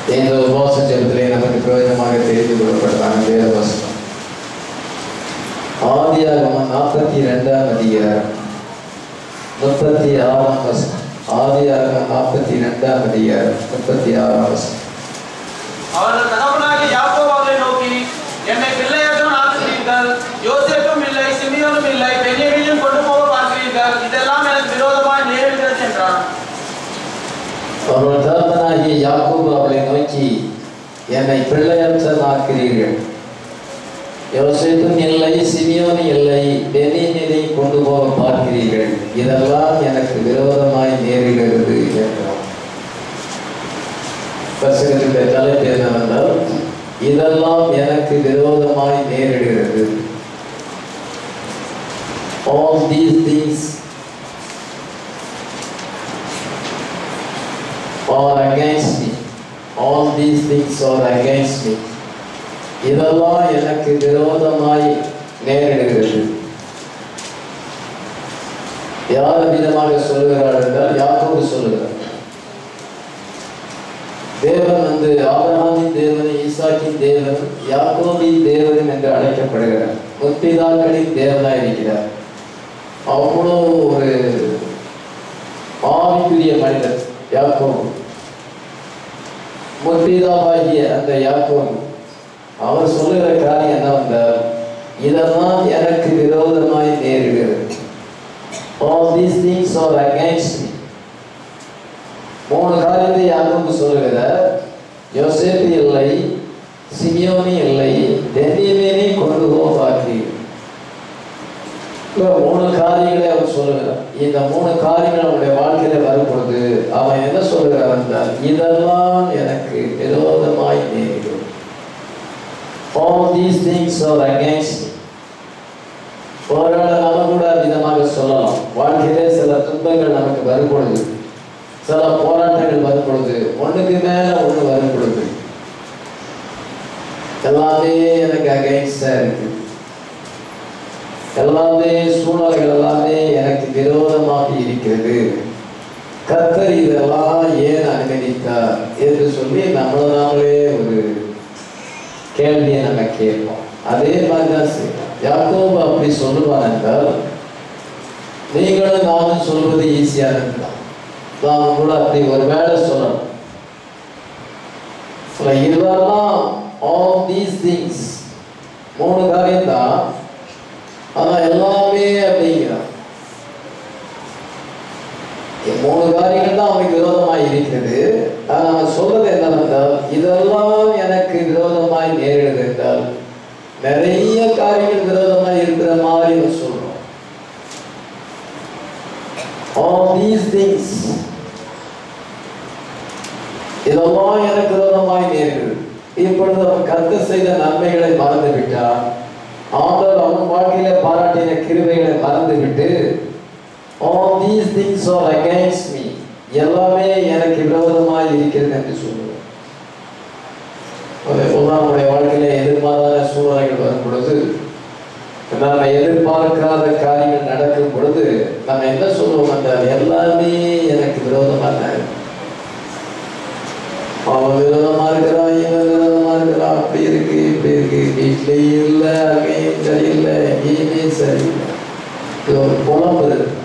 இந்த உபவாச ஜெபத்திலே நமக்கு பிரயோஜனமாக தெரிந்து கொள்ளப்பட்டதான வேத வசனம் ஆதியாகமம் நாற்பத்தி ரெண்டாம் அதிகாரம் முப்பத்தி ஆறாம் வசனம் ஆதியாகமம் நாற்பத்தி ரெண்டாம் அதிகாரம் முப்பத்தி ஆறாம் வசனம் அவர்கள் தகப்பனாகிய யாக்கோபு அவரை நோக்கி என்னை பிள்ளையாட்டம் ஆக்குகிறீர்கள் யோசேப்பும் இல்லை சிமியோனும் இல்லை பெரியவையும் கொண்டு போக பார்க்கிறீர்கள் இதெல்லாம் எனக்கு விரோதமாய் நேரிடுகிறது என்றான் அவர்கள் தகப்பனாகிய யாக்கோபு அவளை நோக்கி என்னை பிள்ளையற்றனாக்கிறீர்கள் யோசேப்பும் இல்லை சிமியோன் இல்லை பெனியனை கொண்டு போக பார்க்கிறீர்கள் இதெல்லாம் எனக்கு விரோதமாய் நேரிடுகிறது என்றார் வசனத்துடைய தலைப்பு என்னவென்றால் இதெல்லாம் எனக்கு விரோதமாய் நேரிடுகிறது all these things are against me. All these things are against me. இதெல்லாம் எனக்கு விரோதமாய் நேரிடுகிறது யார் விதமாக சொல்லுகிறார் என்றால் யாக்கோபு சொல்லுகிறார் தேவன் வந்து ஆபிரகாமின் தேவன் ஈசாக்கின் தேவன் யாக்கோபின் தேவன் என்று அழைக்கப்படுகிறார் முற்பிதாக்களின் தேவனாய் இருக்கிறார் அவ்வளோ ஒரு ஆவிக்குரிய மனிதர் யாக்கோபு முற்பிதாவாகிய அந்த யாக்கோபு அவர் சொல்லுகிற காரியம் என்னவென்றால் இதெல்லாம் எனக்கு விரோதமாய் நேரிடுகிறது all these things are against me மூணு காரியத்தை யாக்கோபு சொல்லுகிறார் யோசேப்பு இல்லை சிமியோனி இல்லை பென்யமீனை கொண்டு போ பார்க்கிறீர்கள் இப்ப மூணு காரியங்களை அவர் சொல்லுகிறார் இந்த மூணு காரியங்கள் அவனுடைய வாழ்க்கையில வரும்பொழுது அவன் என்ன சொல்லுகிறான் என்றால் இதெல்லாம் எனக்கு விரோதமாய் நேரிடும் all these things are against me ஒருவேளை நம்ம கூட விதமாக சொல்லலாம் வாழ்க்கையிலே சில துன்பங்கள் நமக்கு வரும் பொழுது சில போராட்டங்கள் வரும் பொழுது ஒண்ணுக்கு மேல ஒண்ணு வரும் பொழுது எல்லாமே எனக்கு அகைன்ஸ்டா இருக்கு எல்லாமே சூழல்கள் எல்லாமே எனக்கு விரோதமாக இருக்கிறது கர்த்தர் இதெல்லாம் ஏன் அனுமதித்தார் என்று சொல்லி நம்மள நாமளே ஒரு கேள்வியை நம்ம கேட்போம் அதே மாதிரி தான் செய்யணும் யாக்கோபு அப்படி சொல்லுவான் என்றால் நீங்களும் நானும் சொல்வது ஈஸியானது தான் நாம் கூட அப்படி ஒரு வேலை சொல்லணும் சில இதெல்லாம் ஆல் தீஸ் திங்ஸ் மூணு காரியம் தான் ஆனா எல்லாமே அப்படிங்கிறான் இந்த மூணு காரியங்கள் தான் அவனுக்கு விரோதமாய் இருக்கிறது ஆனா அவன் சொல்றது என்னவென்றால் இதெல்லாம் எனக்கு விரோதமாய் நேரிடுது என்றால் நிறைய காரியங்கள் விரோதமாய் இருக்கிற மாதிரி அவன் சொல்றோம் all these things இதெல்லாம் எனக்கு விரோதமாய் நேரிடுது இப்பொழுது அவன் கத்த செய்த நன்மைகளை மறந்து விட்டான் ஆண்டவர் அவன் வாழ்க்கையில பாராட்டின கிருபைகளை மறந்து விட்டு all these things are against me எல்லாமே எனக்கு விரோதமாய் இருக்கிறது என்று சொல்லுவோம் அதே போல நம்முடைய வாழ்க்கையில எதிர்பாராத சூழ்நிலைகள் வரும் பொழுது நம்ம எதிர்பார்க்காத காரியங்கள் நடக்கும் பொழுது நம்ம என்ன சொல்லுவோம் என்றால் எல்லாமே எனக்கு விரோதமாக இருக்கு. அவன் விரோதமா இருக்கிறான் இவன் விரோதமா இருக்கிறான் அப்படி இருக்கு இப்படி இருக்கு வீட்லயும் இல்லை அங்கேயும் சரியில்லை எங்கேயுமே சரியில்லை இது ஒரு புலம்பு இருக்கு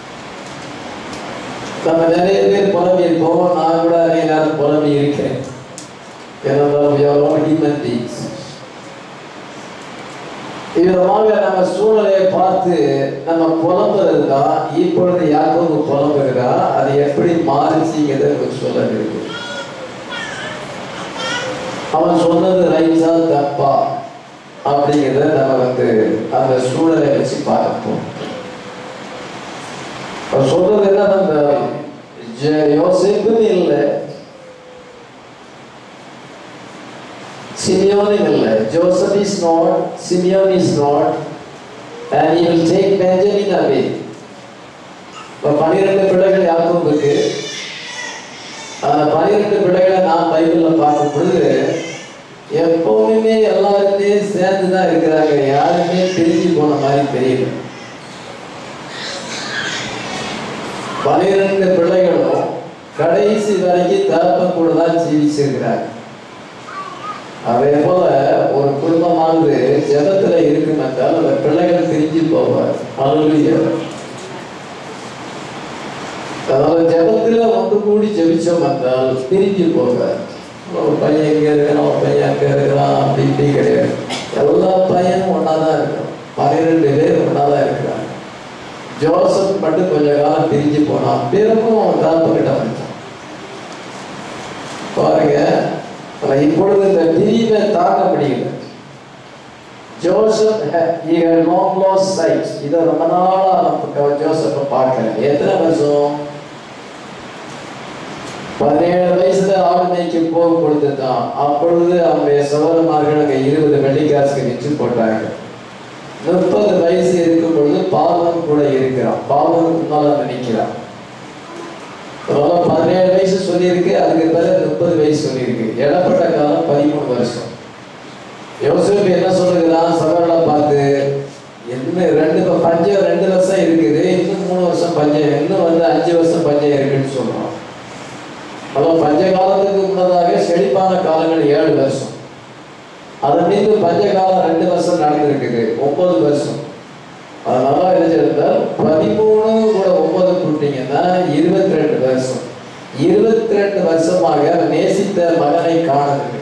நம்ம நிறைய பேர் புலம்பி இருக்கோம் நான் கூட நிறைய நேரம் புலம்பி இருக்கேன் ஏனென்றால் we are all human beings. விதமாக நம்ம சூழ்நிலையை பார்த்து நம்ம புலம்புறது தான் இப்பொழுது யாக்கோபு புலம்புகிறா அது எப்படி மாறிச்சுங்கிறத எனக்கு சொல்ல இருக்கு அவன் சொன்னது ரைட்டா தப்பா அப்படிங்கிறத நம்ம வந்து அந்த சூழலை வச்சு பார்ப்போம் அவர் சொல்றது என்ன அந்த ஜெ- யோசேப்புன்னு இல்லை சிமியோனும் இல்லை Joseph is not Simeon is not and he will take Benjamin away இப்போ பன்னிரெண்டு பிள்ளைகள் யாக்கோபுக்கு அந்த பன்னிரெண்டு பிள்ளைகளை நான் பைபிளில் பார்க்கும் பொழுது எப்பவுமே எல்லாருமே சேர்ந்து தான் இருக்கிறாங்க யாருமே பிரிஞ்சு போன மாதிரி தெரியல பன்னிரெண்டு பிள்ளைகளும் கடைசி வரைக்கும் தகப்பன் கூட தான் ஜீவிச்சிருக்கிறாங்க அதே போல ஒரு குடும்பமானது ஜெபத்துல இருக்கும் என்றால் அந்த பிள்ளைகள் பிரிஞ்சு போவார் அலுவலிய அதாவது ஜெபத்துல ஒன்று கூடி ஜெபிச்சோம் என்றால் பிரிஞ்சு போவார் ஒரு பையன் இங்க இருக்கிறான் ஒரு பையன் அங்க இருக்கிறான் அப்படி இப்படி கிடையாது எல்லா பையனும் ஒன்னா தான் இருக்கிறான் பன்னிரெண்டு பேர் ஒன்னா தான் இருக்கிறாங்க ஜோசப் மட்டும் கொஞ்ச காலம் பிரிஞ்சு போனான் பிறக்கும் அவன் தாப்பக்கிட்ட வந்துட்டான் பாருங்க ஆனா இப்பொழுது இந்த பிரிவை தாங்க முடியல ஜோசப் லாங் லாஸ் சைட் இதை ரொம்ப நாளா நம்ம ஜோசப்பை பார்க்கல எத்தனை வருஷம் பதினேழு வயசுல ஆடு மேய்க்க போகும் பொழுது தான் அப்பொழுது அவனுடைய சகோதரமார்கள் அங்க இருபது வெள்ளிக்காசுக்கு விற்று போட்டாங்க முப்பது வயசு இருக்கும் பொழுது பாவன் கூட இருக்கிறான் பாவனுக்கு முன்னால அவன் நிற்கிறான் அதனால பதினேழு வயசு சொல்லியிருக்கு அதுக்கு பிறகு முப்பது வயசு சொல்லியிருக்கு இடப்பட்ட காலம் பதிமூணு வருஷம் யோசிப்பு என்ன சொல்லுகிறான் சகோதரனை பார்த்து என்ன ரெண்டு ப- பஞ்சம் ரெண்டு வருஷம் இருக்குது இன்னும் மூணு வருஷம் பஞ்சம் இன்னும் வந்து அஞ்சு வருஷம் பஞ்சம் இருக்குன்னு சொல்றான் அதான் பஞ்ச காலத்துக்கு முன்னதாக செழிப்பான காலங்கள் ஏழு வருஷம் அதன் மீது பஞ்ச காலம் ரெண்டு வருஷம் நடந்திருக்குது ஒன்பது வருஷம் அதனால என்ன சொல்றால் பதிமூணு கூட ஒன்பது கூட்டிங்கன்னா இருபத்தி ரெண்டு வருஷம் இருபத்தி ரெண்டு வருஷமாக அவன் நேசித்த மகனை காணவில்லை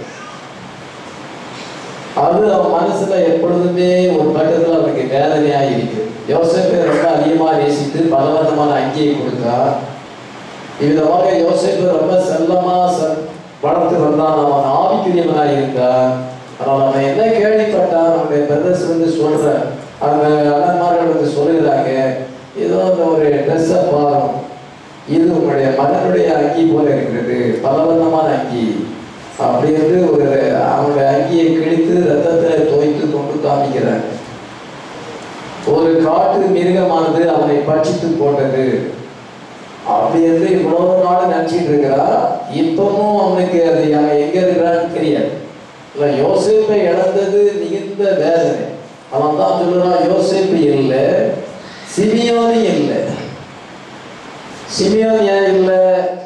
அது அவன் மனசுல எப்பொழுதுமே ஒரு பக்கத்துல அவனுக்கு வேதனையா இருக்கு யோசேப்பை ரொம்ப அதிகமா நேசித்து பலவந்தமான அங்கேயை கொடுத்தா இவ்விதமாக யோசேப்பு ரொம்ப செல்லமா ச- வளர்த்து வந்தான் அவன் ஆவிக்குரியவனாக இருந்தான் ஆனால் அவன் என்ன கேள்விப்பட்டான் அவனுடைய பிரதர்ஸ் வந்து சொல்ற அவங்க அண்ணன்மார்கள் வந்து சொல்லுகிறாங்க ஏதோ அந்த ஒரு ட்ரெஸ்ஸை பாரும் இது உங்களுடைய மகனுடைய அங்கி போல இருக்கிறது பலவந்தமான அங்கி அப்படி என்று ஒரு அவனுடைய அங்கியை கிழித்து ரத்தத்தில் தோய்த்து கொண்டு காமிக்கிறாங்க ஒரு காட்டு மிருகமானது அவனை பட்சித்து போட்டது அப்படி என்று இவ்வளவு நாள் நினைச்சிட்டு இருக்கிறா இப்பவும் அவனுக்கு அது அவன் எங்க இருக்கிறான்னு தெரியாது இல்ல யோசேப்பை இழந்தது மிகுந்த வேதனை அவன் தான் சொல்லுறான் யோசேப்பு இல்லை சிமியோனி இல்லை சிமியோன் ஏன் இல்லை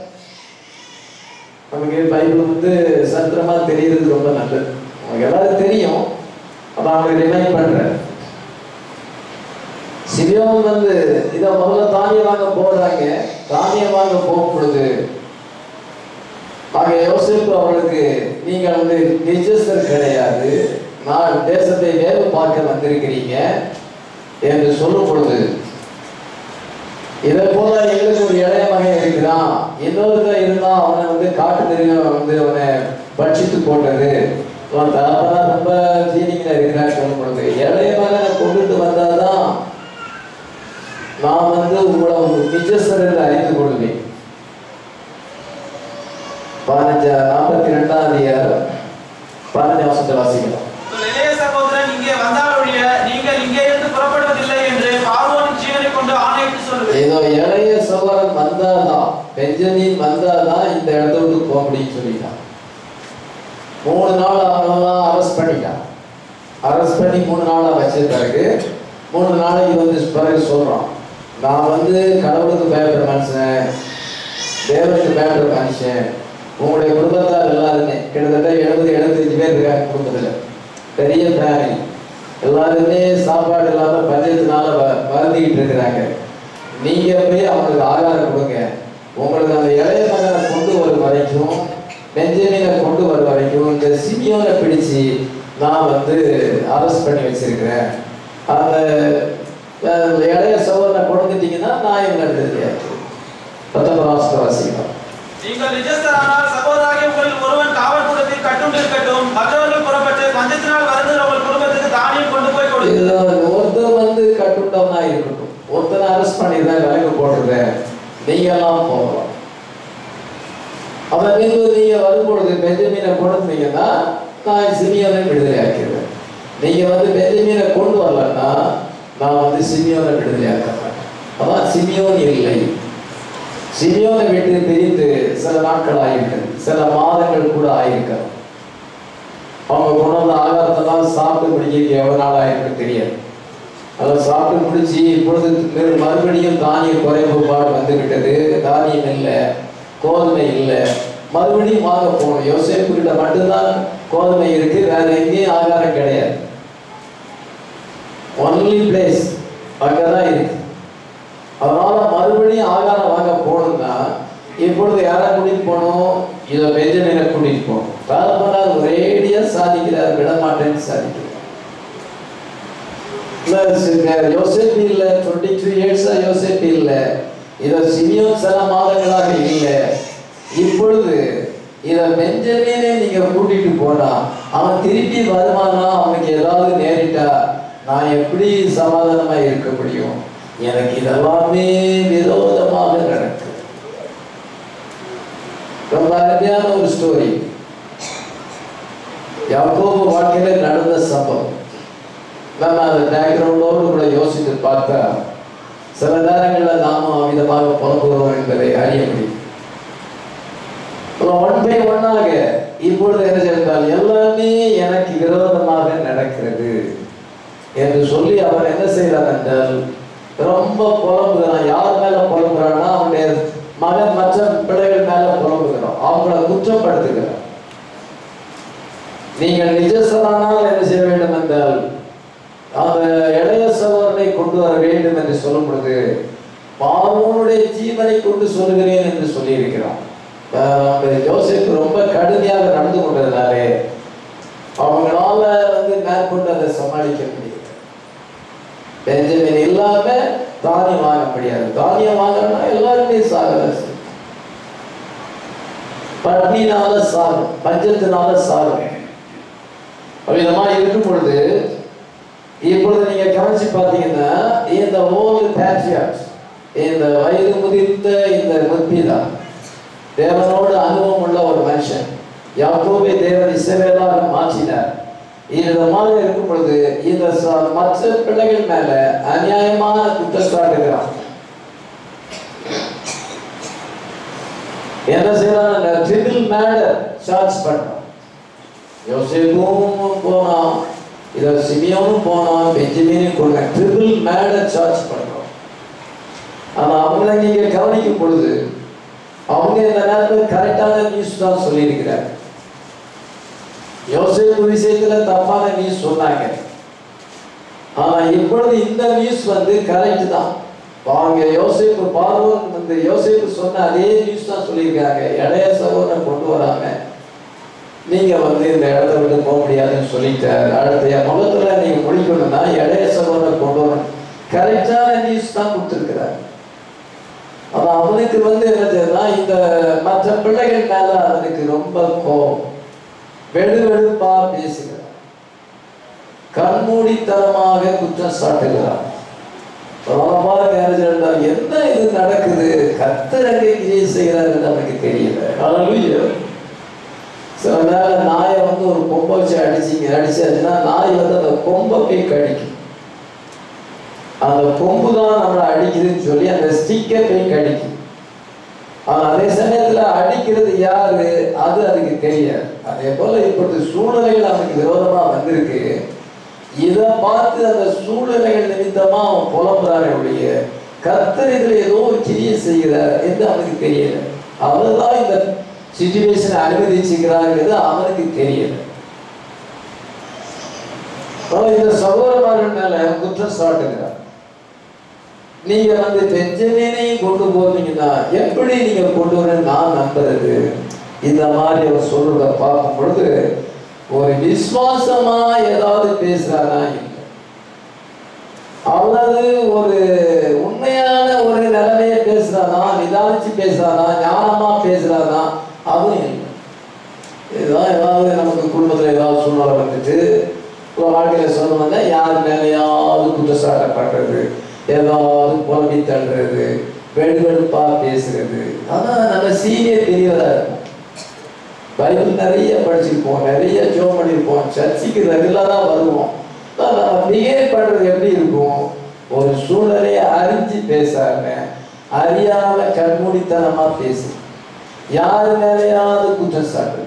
நமக்கு பைபிள் வந்து சத்திரமா தெரியறது ரொம்ப நல்லது நமக்கு எல்லாரும் தெரியும் அப்ப அவனுக்கு ரிமைண்ட் பண்றேன் சிமியோன் வந்து இத முதல்ல தானியம் வாங்க போறாங்க தானியம் வாங்க போகும் பொழுது ஆக யோசிப்பு அவர்களுக்கு நீங்கள் வந்து நிஜஸ்தர் கிடையாது நான் தேசத்தை வேறு பார்க்க வந்திருக்கிறீங்க என்று சொல்லும் பொழுது இதை போல எங்களுக்கு ஒரு இளைய மகன் இருக்கிறான் இன்னொருத்தர் இருந்தா அவனை வந்து காட்டு மிருகம் வந்து அவனை பட்சித்து போட்டது அவன் தகப்பனா ரொம்ப ஃபீலிங்ல இருக்கிறான் சொல்லும் பொழுது இளைய மகனை கொண்டுட்டு வந்தாதான் நான் வந்து உங்களை ஒரு நிஜஸ்தர் என்று அறிந்து கொள்வேன் பதினஞ்சா நாற்பத்தி ரெண்டாம் அதிகாரம் பதினஞ்சு வருஷத்தை வாசிக்கலாம் உங்கள் இளைய சகோதரன் இங்கே வந்தால் ஒழிய நீங்கள் இங்கே இருந்து புறப்படுவதில்லை என்று பார்வோனின் ஜீவனை கொண்டு ஆணையிட்டு சொல்லுவேன் ஏதோ இளைய சகோதரன் வந்தாதான் பெஞ்சமின் வந்தாதான் இந்த இடத்த விட்டு போக முடியும்னு சொல்லிட்டான் மூணு நாள் அவனெல்லாம் அரெஸ்ட் பண்ணிட்டான் அரெஸ்ட் பண்ணி மூணு நாளா வச்ச பிறகு மூணு நாளைக்கு வந்து பிறகு சொல்றான் நான் வந்து கடவுளுக்கு பயப்படுற மனுஷன் தேவனுக்கு பயப்படுற மனுஷன் உங்களுடைய குடும்பத்தார் எல்லாருமே கிட்டத்தட்ட எழுபது எழுபத்தஞ்சு பேர் இருக்காங்க குடும்பத்துல பெரிய ஃபேமிலி எல்லாருமே சாப்பாடு இல்லாம பஞ்சத்தினால வ- வருந்திக்கிட்டு இருக்கிறாங்க நீங்க போய் அவங்களுக்கு ஆகாரம் கொடுங்க உங்களுக்கு அந்த இளைய மகனை கொண்டு வரும் வரைக்கும் பெஞ்சமினை கொண்டு வரும் வரைக்கும் இந்த சிமியோனை பிடிச்சு நான் வந்து அரெஸ்ட் பண்ணி வச்சிருக்கிறேன் அந்த அஹ், இளைய சோதனை கொடுத்துட்டீங்கன்னா நான் இவங்களை விடுதலையா பத்தொன்பதாம் வருஷத்தை வாசிக்கலாம் நீங்கள் நிஜஸ்தரானால் சகோதராகிய உங்களில் ஒருவன் காவல் கூடத்தில் கட்டுண்டு இருக்கட்டும் மற்றவர்கள் புறப்பட்டு பஞ்சத்தினால் வருகிற உங்கள் குடும்பத்துக்கு தானியம் கொண்டு போய் கொடுங்க இதுல ஒருத்தர் வந்து கட்டுண்டவனா இருக்கட்டும் ஒருத்தனை அரெஸ்ட் பண்ணிடுறேன் விலங்கு போடுறேன் நீங்க எல்லாம் போகலாம் அவன் மீது நீங்க வரும்பொழுது பெஞ்சமீனை கொடுத்தீங்கன்னா நான் சிமியோனை விடுதலை ஆக்கிடுவேன் நீங்க வந்து பெஞ்சமீனை கொண்டு வரலன்னா நான் வந்து சிமியோனை விடுதலை ஆக்க மாட்டேன் அதான் சிமியோன் இல்லை சிமியோனை விட்டு பிரிந்து சில நாட்கள் ஆகிவிட்டது சில மாதங்கள் கூட ஆகியிருக்கிறது அவங்க கொண்டு வந்த ஆகாரத்தெல்லாம் சாப்பிட்டு முடிக்க எவ்வளவு நாள் ஆயிருக்குன்னு தெரியாது அதை சாப்பிட்டு முடிச்சு இப்பொழுது மறு- மறுபடியும் தானிய குறைவுபாடு வந்து விட்டது தானியம் இல்லை கோதுமை இல்லை மறுபடியும் வாங்க போகணும் யோசேப்பு கிட்ட மட்டும்தான் கோதுமை இருக்கு வேற எங்கேயும் ஆகாரம் கிடையாது ஒன்லி பிளேஸ் அங்கதான் இருக்கு அதனால மறுபடியும் ஆகாரம் வாங்க போகணும்னா இப்பொழுது யாரை கூட்டிட்டு போகணும் இதை பெஞ்சமினை கூட்டிட்டு போகணும் தகப்பனார் ஒரேடியா சாதிக்கிறார் விட மாட்டேன்னு சாதிக்கிறார் இல்ல, யோசேப்பு இல்ல டுவெண்ட்டி த்ரீ இயர்ஸா யோசேப்பு இல்ல இத சிமியோன் சில மாதங்களாக இல்லை இப்பொழுது இத பெஞ்சமீனை நீங்க கூட்டிட்டு போனா அவன் திருப்பி வருமானா அவனுக்கு ஏதாவது நேரிட்டா நான் எப்படி சமாதானமா இருக்க முடியும் எனக்கு இதெல்லாமே விரோதமாக நடக்குது ரொம்ப அருமையான ஒரு ஸ்டோரி யாக்கோபு வாழ்க்கையில நடந்த சம்பவம் நம்ம அந்த பேக்ரவுண்டோடு கூட யோசித்து பார்த்தா சில நேரங்களில் நாமும் அமிதமாக புலம்புகிறோம் என்பதை அறிய முடியும் ஒன் பை ஒன்னாக இப்பொழுது என்ன செய்தால் எல்லாமே எனக்கு விரோதமாக நடக்கிறது என்று சொல்லி அவர் என்ன செய்கிறார் என்றால் ரொம்ப புலம்புகிறான் யார் மேல புலம்புறான்னா அவனுடைய மகன் மற்ற பிள்ளைகள் மேல புலம்புகிறான் அவங்கள குற்றப்படுத்துகிறார் நீங்கள் நிஜசனானால் என்ன செய்ய வேண்டும் என்றால் அந்த இளைய சகோதரனை கொண்டு வர வேண்டும் என்று சொல்லும் பொழுது பார்வோனுடைய ஜீவனை கொண்டு சொல்லுகிறேன் என்று சொல்லியிருக்கிறான் அஹ் அந்த யோசேப்பு ரொம்ப கடுமையாக நடந்து கொண்டிருந்தாரே அவங்களால வந்து மேற்கொண்டு அதை சமாளிக்க முடியல பெஞ்சமின் இல்லாம தானியம் வாங்க முடியாது தானியம் வாங்கணும்னா எல்லாருமே சாகல பட்னினால சாகும் பஞ்சத்தினால சாகும் விதமா இருக்கும் பொழுது இப்பொழுது நீங்க கவனிச்சு பார்த்தீங்கன்னா இந்த ஓல்டு பேட்ரியாட்ஸ் இந்த வயது முதிர்ந்த இந்த முற்பிதா தேவனோடு அனுபவம் உள்ள ஒரு மனுஷன் யாக்கோபை தேவன் இசைவேலாக மாற்றினார் விதமாக இருக்கும் பொழுது இந்த ச- மற்ற பிள்ளைகள் மேல அநியாயமான குற்றச்சாட்டுகிறான் என்ன செய்யறான் ட்ரிபிள் மேடர் சார்ஜ் பண்றான் யோசேப்பும் போனான் இதை சிமியோனும் போனான் பெஞ்சமினும் கொள்ள ட்ரிபிள் மேடர் சார்ஜ் பண்றோம் ஆனா அவங்கள நீங்க கவனிக்கும் பொழுது அவங்க இந்த நேரத்தில் கரெக்டான நியூஸ் தான் சொல்லியிருக்கிறாங்க யோசேப்பு விஷயத்துல தப்பான நியூஸ் சொன்னாங்க ஆனா இப்பொழுது இந்த நியூஸ் வந்து கரெக்ட் தான் அவங்க யோசேப்பு பார்வோன் வந்து யோசேப்பு சொன்ன அதே நியூஸ் தான் சொல்லியிருக்காங்க இளைய சகோதரனை கொண்டு வராங்க நீங்க வந்து இந்த இடத்த விட்டு போக முடியாதுன்னு சொல்லிட்டாரு அடுத்த என் முகத்துல நீங்க முடிக்கணும்னா இளைய சகோதரனை கொண்டு வரணும் கரெக்டான நியூஸ் தான் கொடுத்துருக்கிறாங்க ஆனா அவனுக்கு வந்து என்ன செய்யறா இந்த மற்ற பிள்ளைகள் மேல அவனுக்கு ரொம்ப கோபம் வெடு வெடுப்பா பேசுகிறான் கண்மூடித்தனமாக குற்றம் சாட்டுகிறான் பிரபலமாக நேரத்தில் என்ன இது நடக்குது கர்த்தர் அங்கே கிரியை செய்கிறாருன்னு நமக்கு தெரியல ஹalleluya சில நேரம் நாயை வந்து ஒரு கொம்பை வச்சு அடிச்சிங்க அடிச்சாச்சுன்னா நாய் வந்து அந்த கொம்பை போய் கடிக்கும் அந்த கொம்பு தான் நம்மளை அடிக்குதுன்னு சொல்லி அந்த ஸ்டிக்கை போய் கடிக்கும் ஆனா அதே சமயத்துல அடிக்கிறது யாரு அது அதுக்கு தெரியாது அதே போல இப்பொழுது சூழ்நிலைகள் அவனுக்கு விரோதமா வந்திருக்கு இதை பார்த்து அந்த சூழ்நிலைகள் நிமித்தமா அவன் புலம்புறானே ஒழிய கர்த்தர் இதுல ஏதோ ஒரு கிரியை செய்கிறார் என்று அவனுக்கு தெரியல அவர் தான் இந்த சுச்சுவேஷனை அனுமதிச்சுக்கிறாங்கிறது அவனுக்கு தெரியல அவன் இந்த சகோதரர்கள் மேல குற்றம் சாட்டுகிறார் நீங்க வந்து பெஞ்சமீனையும் கொண்டு போவீங்கன்னா எப்படி நீங்க கொண்டு வரேன்னு நான் நம்புறது இந்த மாதிரி அவர் சொல்றத பார்க்கும் பொழுது ஒரு விசுவாசமா ஏதாவது பேசுறானா இல்லை அல்லது ஒரு உண்மையான ஒரு நிலைமையை பேசுறானா நிதானிச்சு பேசுறானா ஞானமா பேசுறானா அதுவும் இல்லை இதுதான் ஏதாவது நமக்கு குடும்பத்துல ஏதாவது சூழ்நிலை வந்துட்டு ஒரு வாழ்க்கையில சொன்னோம்னா யார் மேலேயாவது குற்றச்சாட்டப்படுறது ஏதாவது புலம்பி தள்ளுறது வெடுவெடுப்பா பேசுறது அதான் நம்ம சீனியர் பெரியவரா இருக்கும் பைபிள் நிறைய படிச்சிருப்போம் நிறைய ஜோம் பண்ணியிருப்போம் சர்ச்சுக்கு ரெகுலராக வருவோம் ஆனா நம்ம பிஹேவ் பண்றது எப்படி இருக்கும் ஒரு சூழ்நிலையை அறிஞ்சு பேசாம அறியாம கண்மூடித்தனமா பேசு யார் மேலேயாவது குற்றம் சாட்டு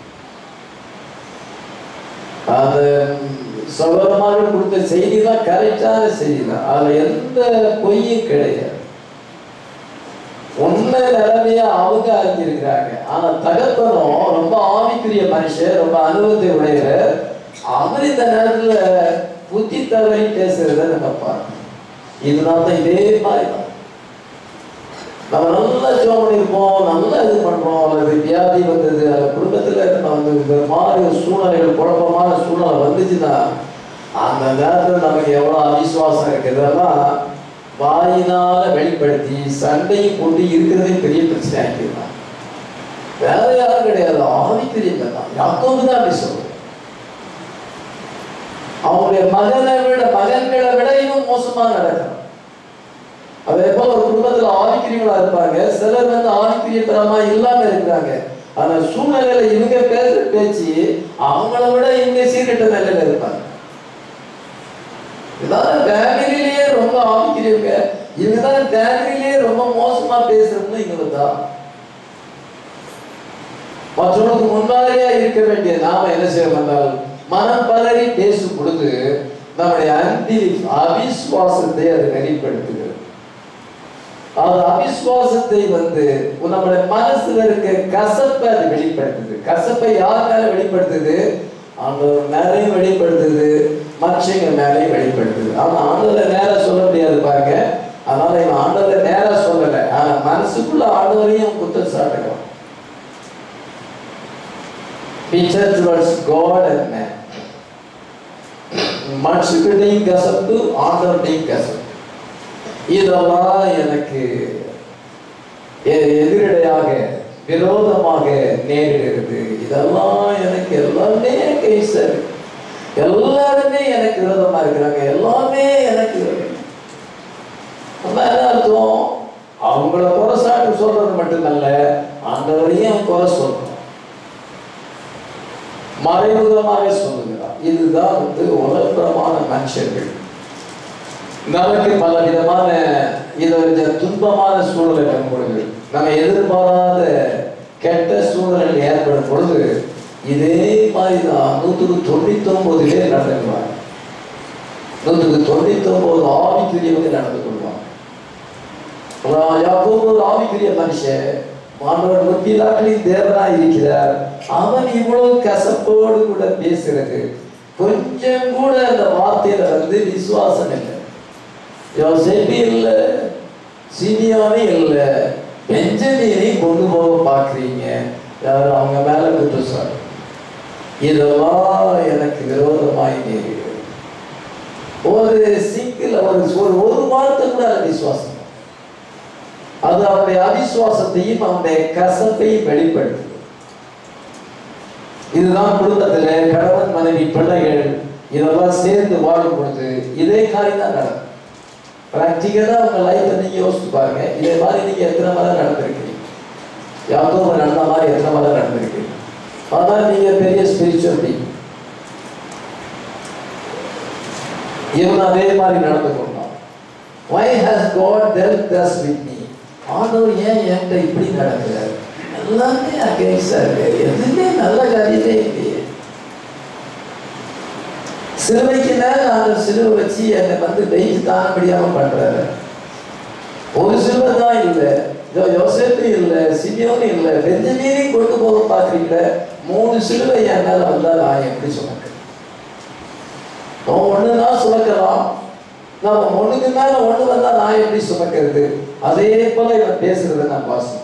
அந்த சகோதரமாக கொடுத்த செய்தி தான் கரெக்டான செய்தி தான் அதுல எந்த பொய்யும் கிடையாது உண்மை என்ன நிலைமைய அவங்க அறிஞ்சிருக்கிறாங்க ஆனா தகப்பனும் ரொம்ப ஆவிக்குரிய மனுஷன் ரொம்ப அனுபவத்தை உடையவர் அவர் இந்த நேரத்துல புத்தி தவறி பேசுறத நம்ம பார்க்கணும் இதனால தான் இதே மாதிரி தான் நம்ம நல்லா ஜோம் பண்ணியிருப்போம் நல்லா இது பண்றோம் அல்லது வியாதி வந்தது அல்ல குடும்பத்துல நம்ம வந்து இந்த மாதிரி ஒரு சூழ்நிலைகள் குழப்பமான சூழ்நிலை வந்துச்சுன்னா அந்த நேரத்துல நமக்கு எவ்வளவு அவிசுவாசம் இருக்கு இதெல்லாம் வாயினால வெளிப்படுத்தி சண்டையும் கொண்டு இருக்கிறதே பெரிய பிரச்சனை ஆக்கிடலாம் வேற யாரும் கிடையாது ஆவிக்குரியங்க தான் யாக்கோபு தான் அப்படி சொல்லுவோம் அவங்களுடைய மகனை விட மகன்களை விட இவன் மோசமா நடக்கிறான் அதே போல ஒரு குடும்பத்துல ஆவிக்குரியங்களா இருப்பாங்க சிலர் வந்து ஆவிக்குரியத்தனமா இல்லாம இருக்கிறாங்க ஆனா சூழ்நிலையில இவங்க பேசுற பேச்சு அவங்கள விட இவங்க சீர்கெட்ட நிலையில இருப்பாங்க இதான் ஃபேமிலிலேயே ரொம்ப ஆவிக்குரியவங்க இவங்க தான் ஃபேமிலிலேயே ரொம்ப மோசமா பேசுறதுன்னு இவங்க தான் மற்றவங்களுக்கு முன்மாதிரியா இருக்க வேண்டிய நாம என்ன செய்ய வந்தால் மனம் பலரி பேசும் பொழுது நம்முடைய அன்பில் அவிசுவாசத்தை அது வெளிப்படுத்துகிறது அது அவிசுவாசத்தை வந்து நம்முடைய மனசுல இருக்க கசப்பை அது வெளிப்படுத்துது கசப்பை யார் மேல வெளிப்படுத்துது ஆண்டவர் மேலையும் வெளிப்படுத்துது மனுஷங்க மேலையும் வெளிப்படுத்துது ஆனா ஆண்டவரை நேரா சொல்ல முடியாது பாருங்க அதனால இவன் ஆண்டவரை நேரா சொல்லலை ஆனா மனசுக்குள்ள ஆண்டவரையும் குற்றம் சாட்டுகிறான் Peter towards God and man. மனுஷக்கிட்டையும் கசப்பு ஆண்டவர்கிட்டையும் கசப்பு இதெல்லாம் எனக்கு எ- எதிரடையாக விரோதமாக நேரிடுகிறது இதெல்லாம் எனக்கு எல்லாமே கேசர் எல்லாருமே எனக்கு விரோதமா இருக்கிறாங்க எல்லாமே எனக்கு விரோதம். அப்ப என்ன அர்த்தம் அவங்கள குறை சாட்டு சொல்றது மட்டுமல்ல ஆண்டவரையும் குறை சொல்றோம் மறைமுகமாக சொல்லுகிறார் இதுதான் வந்து உலகமான மனுஷர்கள் நமக்கு பல விதமான இது இந்த துன்பமான சூழலை வரும் பொழுது நம்ம எதிர்பாராத கெட்ட சூழல் ஏற்படும் பொழுது இதே மாதிரி தான் நூற்றுக்கு தொண்ணூத்தி ஒன்பதுலே நடந்துக்குவாங்க நூற்றுக்கு தொண்ணூத்தி ஒன்பது ஆவிக்குரியவங்க நடந்து கொள்வாங்க அப்புறம் யாக்கோபு ஒரு ஆவிக்குரிய மனுஷன் மாணவர் முப்பிதாக்களின் தேவனாய் இருக்கிறார் அவன் இவ்வளவு கசப்போடு கூட பேசுறது கொஞ்சம் கூட அந்த வார்த்தையில வந்து விசுவாசம் இல்லை யோசேப்பி இல்லை சிமியானே இல்லை பெஞ்சமீனையும் கொண்டு போக பார்க்குறீங்க யார் அவங்க மேல குற்றச்சாட்டு இதெல்லாம் எனக்கு விரோதமாய் நேரிடுகிறது ஒரு சிங்கிள் ஒரு ஒரு ஒரு வார்த்தை கூட அது விசுவாசம் அது அவனுடைய அவிசுவாசத்தையும் அவனுடைய கசப்பையும் வெளிப்படுத்துது இதுதான் குடும்பத்துல கணவன் மனைவி பிள்ளைகள் இதெல்லாம் சேர்ந்து வாழும் பொழுது இதே காரியம் தான் நடக்கும் ப்ராக்டிக்கலாக உங்க லைஃப்பை நீங்க யோசிச்சு பாருங்க இதே மாதிரி நீங்க எத்தனை முறை நடந்திருக்கீங்க யாக்கோபு நடந்த மாதிரி எத்தனை முறை நடந்திருக்கீங்க ஆனால் நீங்க பெரிய ஸ்பிரிச்சுவல் பீங் இவன் அதே மாதிரி நடந்து கொண்டான் why has god dealt thus with me ஆண்டவர் ஏன் என்கிட்ட இப்படி நடக்கிறார் எல்லாமே அகேன்ஸ்டா இருக்கு எதுவுமே நல்ல காரியமே இல்லையே சிலுவைக்கு மேல நான் சிலுவை வச்சு என்னை வந்து வெயிட் தாங்க முடியாம பண்றாரு ஒரு சிலுவை தான் இல்லை இதோ யோசேப்பு இல்லை சிமியோனு இல்லை பெஞ்சமீனையும் கொண்டு போக பார்க்குறீங்கள மூணு சிலுவை என் மேல வந்தா நான் எப்படி சொன்னேன் அவன் ஒன்று தான் சுமக்கலாம் நாம ஒண்ணுக்கு மேல ஒண்ணு வந்தா நான் எப்படி சுமக்கிறது அதே போல இவன் பேசுறதை நான் வாசிக்கிறேன்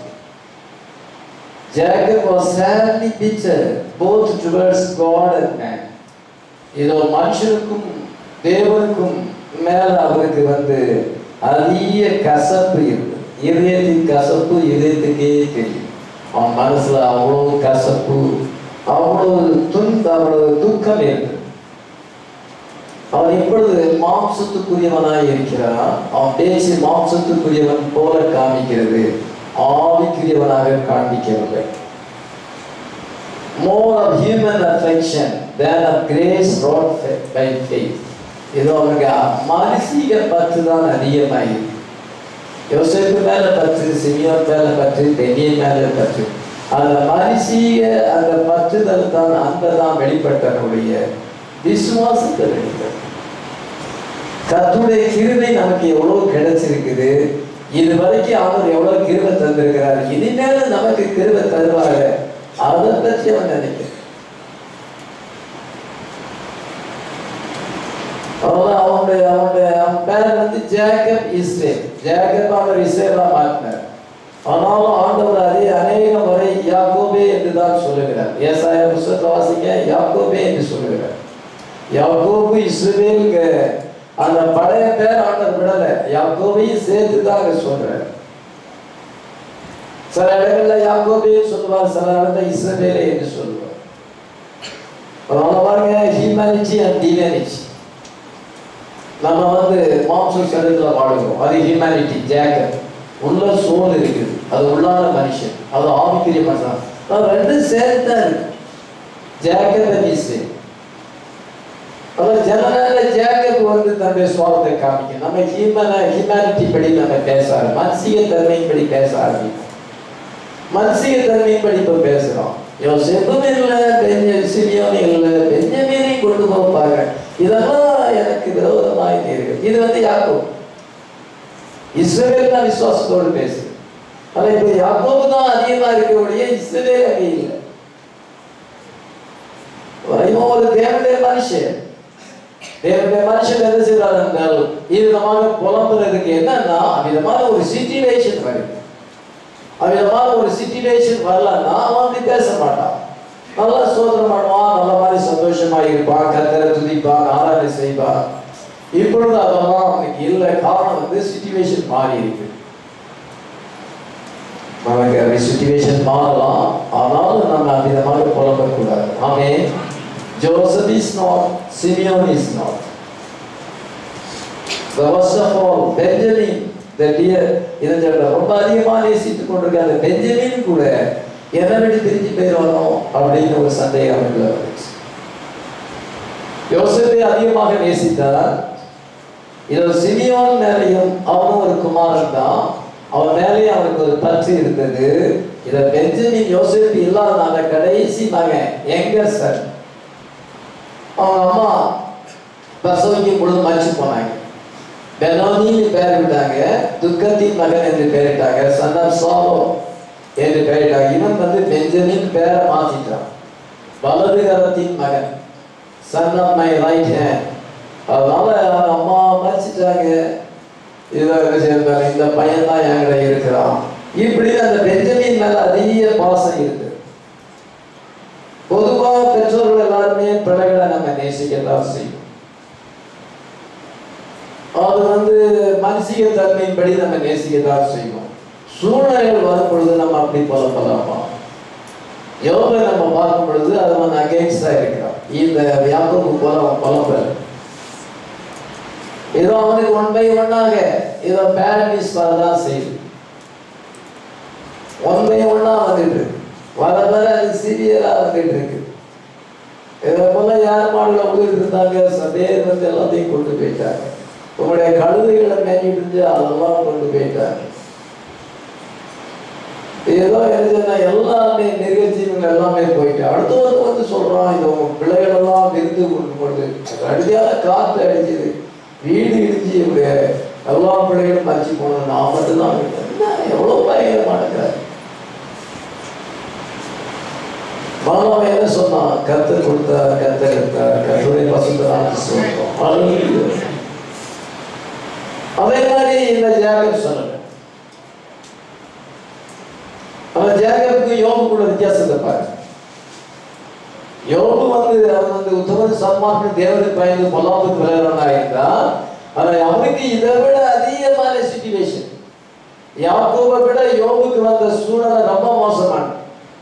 Jacob was sadly bitter both towards God and man. இதோ மனுஷனுக்கும் தேவனுக்கும் மேல அவருக்கு வந்து அதிக கசப்பு இருக்கு இதயத்தின் கசப்பு இதயத்துக்கே தெரியும் அவன் மனசுல அவ்வளவு கசப்பு அவ்வளவு துன்ப அவ்வளவு துக்கம் இருக்கு அவன் இப்பொழுது மாம்சத்துக்குரியவனாய் இருக்கிறான் அவன் பேசி மாம்சத்துக்குரியவன் போல காமிக்கிறது ஆவிக்குரியவனாக காண்பிக்கவில்லை more of human affection than of grace wrought by faith இது அவனுக்கு மானசீக பற்று தான் அதிகமாயிருக்கு யோசேப்பு மேல பற்று சிமியோன் மேல பற்று பெண்ணியன் மேல பற்று அந்த மனுஷீக அந்த பற்றுதல் தான் அந்த தான் வெளிப்பட்டனுடைய விசுவாசத்தை வெளிப்பட்ட கத்துடைய கிருபை நமக்கு எவ்வளவு கிடைச்சிருக்குது இது வரைக்கும் அவர் எவ்வளவு கிருபை தந்திருக்கிறார் இனிமேல நமக்கு கிருபை தருவாரு அதை பற்றி அவன் நினைக்கிறான் அவன் அவனுடைய அவனுடைய அவன் பேர் வந்து ஜேக்கப் இஸ்ரேல் ஜேக்கப் அவர் இஸ்ரேலா மாற்றினார் ஆனாலும் ஆண்டவர் அதே அநேக முறை யாக்கோபே என்று தான் சொல்லுகிறார் ஏசாய புஸ்தகத்தை வாசிங்க யாக்கோபே என்று சொல்லுகிறார் யாக்கோபு இஸ்ரேலுங்க அந்த பழைய பேர் ஆண்டவர் விடல யாக்கோபையும் சேர்த்து தான் அங்க சொல்றார் சில இடங்கள்ல யாக்கோபே சொல்லுவார் சில இடத்துல இஸ்ரவேலே என்று சொல்லுவார் அதனால பாருங்க ஹியூமனிட்டி அண்ட் டிவினிட்டி நம்ம வந்து மாம்ச சரீரத்தில் வாழுகிறோம் அது ஹியூமனிட்டி ஜேக்கப் உள்ள சோல் இருக்குது அது உள்ளான மனுஷன் அது ஆவிக்குரிய மனுஷன் அது ரெண்டும் சேர்த்து தான் இருக்கு ஜேக்கப் அண்ட் இஸ்ரேல் அதாவது ஜனநாயக ஜேக்கப் வந்து தன்னுடைய சுவாபத்தை காமிக்கும் நம்ம ஹியூமன ஹியூமனிட்டி படி நம்ம பேச ஆரம்பி மனசிய தன்மையின்படி பேச ஆரம்பிக்கும் மனசிய தன்மையின்படி இப்போ பேசுகிறோம் யோசேப்பும் இல்லை பெஞ்ச சிமியோன் இல்லை பெஞ்சமீனையும் கொண்டு போப்பாங்க இதெல்லாம் எனக்கு விரோதமாய் இருக்கு இது வந்து யாக்கோ இஸ்ரவேல் தான் விசுவாசத்தோடு பேசுது ஆனா இப்போ யாக்கோபு தான் அதிகமா இருக்கக்கூடிய இஸ்ரவேல் அங்கே இல்லை இவன் ஒரு தேவனுடைய மனுஷன் தேவனுடைய மனுஷன் என்ன செய்வார் என்றால் இவ்விதமாக புலம்புறதுக்கு என்னன்னா அவ்விதமான ஒரு சிச்சுவேஷன் வருது அவ்விதமான ஒரு சிச்சுவேஷன் வரலன்னா அவன் அப்படி பேச மாட்டான் நல்லா சோதனை பண்ணுவான் நல்ல மாதிரி சந்தோஷமா இருப்பான் கத்தரை துதிப்பான் ஆராதனை செய்வான் இப்பொழுது அதெல்லாம் அவனுக்கு இல்லை காரணம் வந்து சிச்சுவேஷன் மாறி இருக்கு நமக்கு அந்த சுச்சுவேஷன் மாறலாம் ஆனாலும் நம்ம அவ்விதமாக புலம்பக்கூடாது ஆமே Joseph is not Simeon is not The first of all, Benjamin the dear இதை சொல்ற ரொம்ப அதிகமா நேசித்துக் கொண்டிருக்க அந்த பெஞ்சமின் கூட எதை விட்டு பிரிஞ்சு போயிடுவானோ அப்படின்னு ஒரு சந்தேகம் அவனுக்கு வந்துச்சு யோசேப்பை அதிகமாக நேசித்தார் இதோ சிமியோன் மேலையும் அவனும் ஒரு குமாரன் தான் அவன் மேலேயும் அவனுக்கு ஒரு பற்று இருந்தது இத பெஞ்சமின் யோசேப்பு இல்லாதனால கடைசி மகன் எங்க சார் அவங்க அம்மா பிரசவிக்கும் பொழுது மறிச்சு போனாங்க பெனோனின்னு பெயர் விட்டாங்க துக்கத்தின் மகன் என்று பெயரிட்டாங்க சன் ஆஃப் சாலோ என்று பெயரிட்டாங்க இவன் வந்து பெஞ்சமின் பெயரை மாத்திட்டான் வலது கரத்தின் மகன் son of my right hand அதனால அவங்க அம்மா மறிச்சிட்டாங்க இதை சேர்ந்தாங்க இந்த பையன் தான் என்கிட்ட இருக்கிறான் இப்படி அந்த பெஞ்சமின் மேல அதிக பாசம் இருக்கு பொதுவாக பெற்றோர்கள் எல்லாருமே பிள்ளைகளை நம்ம நேசிக்கத்தான் செய்யும் அது வந்து மனசிக தன்மையின்படி நம்ம நேசிக்கத்தான் செய்வோம் சூழ்நிலைகள் வரும் பொழுது நம்ம அப்படி புலப்பலாமா யோகை நம்ம பார்க்கும் பொழுது அது வந்து அகேன்ஸ்டா இருக்கிறான் இந்த வியாபகம் போல அவன் புலம்பல ஏதோ அவனுக்கு ஒன் பை ஒன்னாக ஏதோ பேரண்டிஸ் வரதான் செய்யுது ஒன் பை ஒன்னா வந்துட்டு இருக்கு வர வர அது சிவியரா வந்துட்டு இருக்கு இதை போல யார் மாடுல உயிர் இருந்தாங்க சதேர் வந்து எல்லாத்தையும் கொண்டு போயிட்டாங்க உங்களுடைய கழுதைகளை மேஞ்சிட்டு இருந்து அதெல்லாம் கொண்டு போயிட்டாங்க ஏதோ எழுதுனா எல்லாமே நிகழ்ச்சிகள் எல்லாமே போயிட்டு அடுத்த வந்து வந்து சொல்றான் இது உங்க பிள்ளைகள் எல்லாம் விருந்து கொண்டு கொண்டு அடியான காத்து அடிச்சது வீடு இடிஞ்சு இவங்க எல்லா பிள்ளைகளும் மறைச்சு போனது நான் மட்டும்தான் இருக்கேன். என்ன எவ்வளவு பயங்கரமானங்கிறார் மாணவன் என்ன சொன்னான் கத்தர் கொடுத்தா கத்தர் எடுத்தார் கத்தருடைய பசுத்தரான சொல்றோம் Hallelujah. அதே மாதிரி இந்த ஜாகப் சொன்னாங்க அவன் ஜாகப்புக்கு யோபுக்குள்ள வித்தியாசத்தை பாரு யோபு வந்து அவன் வந்து உத்தமன் சன்மார்க்கு தேவனுக்கு பயந்து பொல்லாப்புக்கு விளையாடுறா இருந்தா ஆனா அவனுக்கு இதை விட அதிகமான சிச்சுவேஷன் யாக்கோபை விட யோபுக்கு வந்த சூழ்நிலை ரொம்ப மோசமானது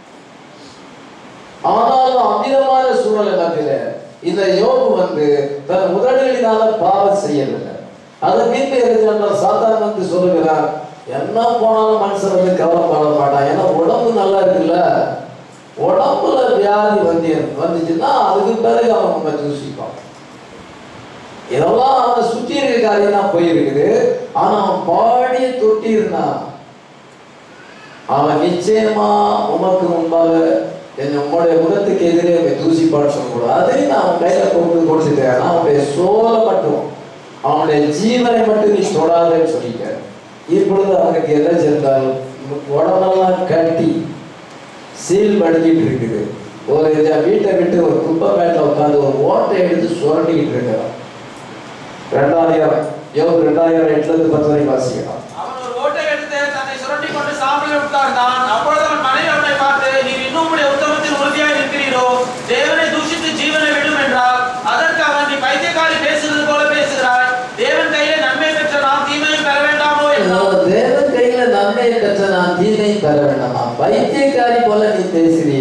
ஆனாலும் அமிதமான சூழ்நிலை மத்தியில இந்த யோபு வந்து தன் உதடுகளினால பாவம் செய்யவில்லை அதை மீன்பு எரிஞ்சால் சாத்தான் வந்து சொல்லுகிறார் என்ன போனாலும் மனுஷன் வந்து கவலைப்பட மாட்டான் ஏன்னா உடம்பு நல்லா இருக்குல்ல உடம்புல வியாதி வந்து வந்துச்சுன்னா அதுக்கு பிறகு அவன் நம்ம தூசிப்பான் இதெல்லாம் அவனை சுற்றி இருக்க காரியம் தான் போயிருக்குது ஆனா அவன் பாடிய தொட்டி இருந்தான் அவன் நிச்சயமா உமக்கு முன்பாக என் உங்களுடைய முகத்துக்கு எதிரே உங்களை தூசிப்பான்னு சொல்லக்கூடாது அதையும் நான் அவன் கையில கொண்டு கொடுத்துட்டேன் ஆனா அவனுடைய சோலை மட்டும் அவனுடைய ஜீவனை மட்டும் நீ தொடாதேன்னு சொல்லிட்டேன் இப்பொழுது அவனுக்கு என்ன சென்றால் உடம்பெல்லாம் கட்டி சீல் படிக்கிட்டு இருக்குது ஒரு இந்த வீட்டை விட்டு ஒரு குப்பை மேட்டில் உட்காந்து ஒரு ஓட்டை எடுத்து சுரண்டிக்கிட்டு இருக்கிறான் ரெண்டாயிரம் யோகு ரெண்டாயிரம் எட்டுல இருந்து பத்து வரைக்கும் வாசிக்கலாம் அவன் ஒரு ஓட்டை எடுத்து தன்னை சுரண்டி கொண்டு சாம்பலில் உட்கார்ந்தான் அப்பொழுது அவன் மனைவி அவனை பார்த்து நீர் இன்னும் உடைய உத்தமத்தில் உறுதியாய் இருக்கிறீரோ தேவனை தூஷித்து ஜீவனை விடும் என்றார் அதற்கு அவன் நீ பைத்தியக்காரி பேசுகிறது போல பேசுகிறாய் தேவன் கையிலே நன்மை பெற்ற நாம் தீமையும் பெற வேண்டாமோ என்றான் அதாவது தேவன் கையில நன்மை பெற்ற நான் தீமை பெற வேண்டாமா பைத்தியக்காரி போல நீ பேசுறிய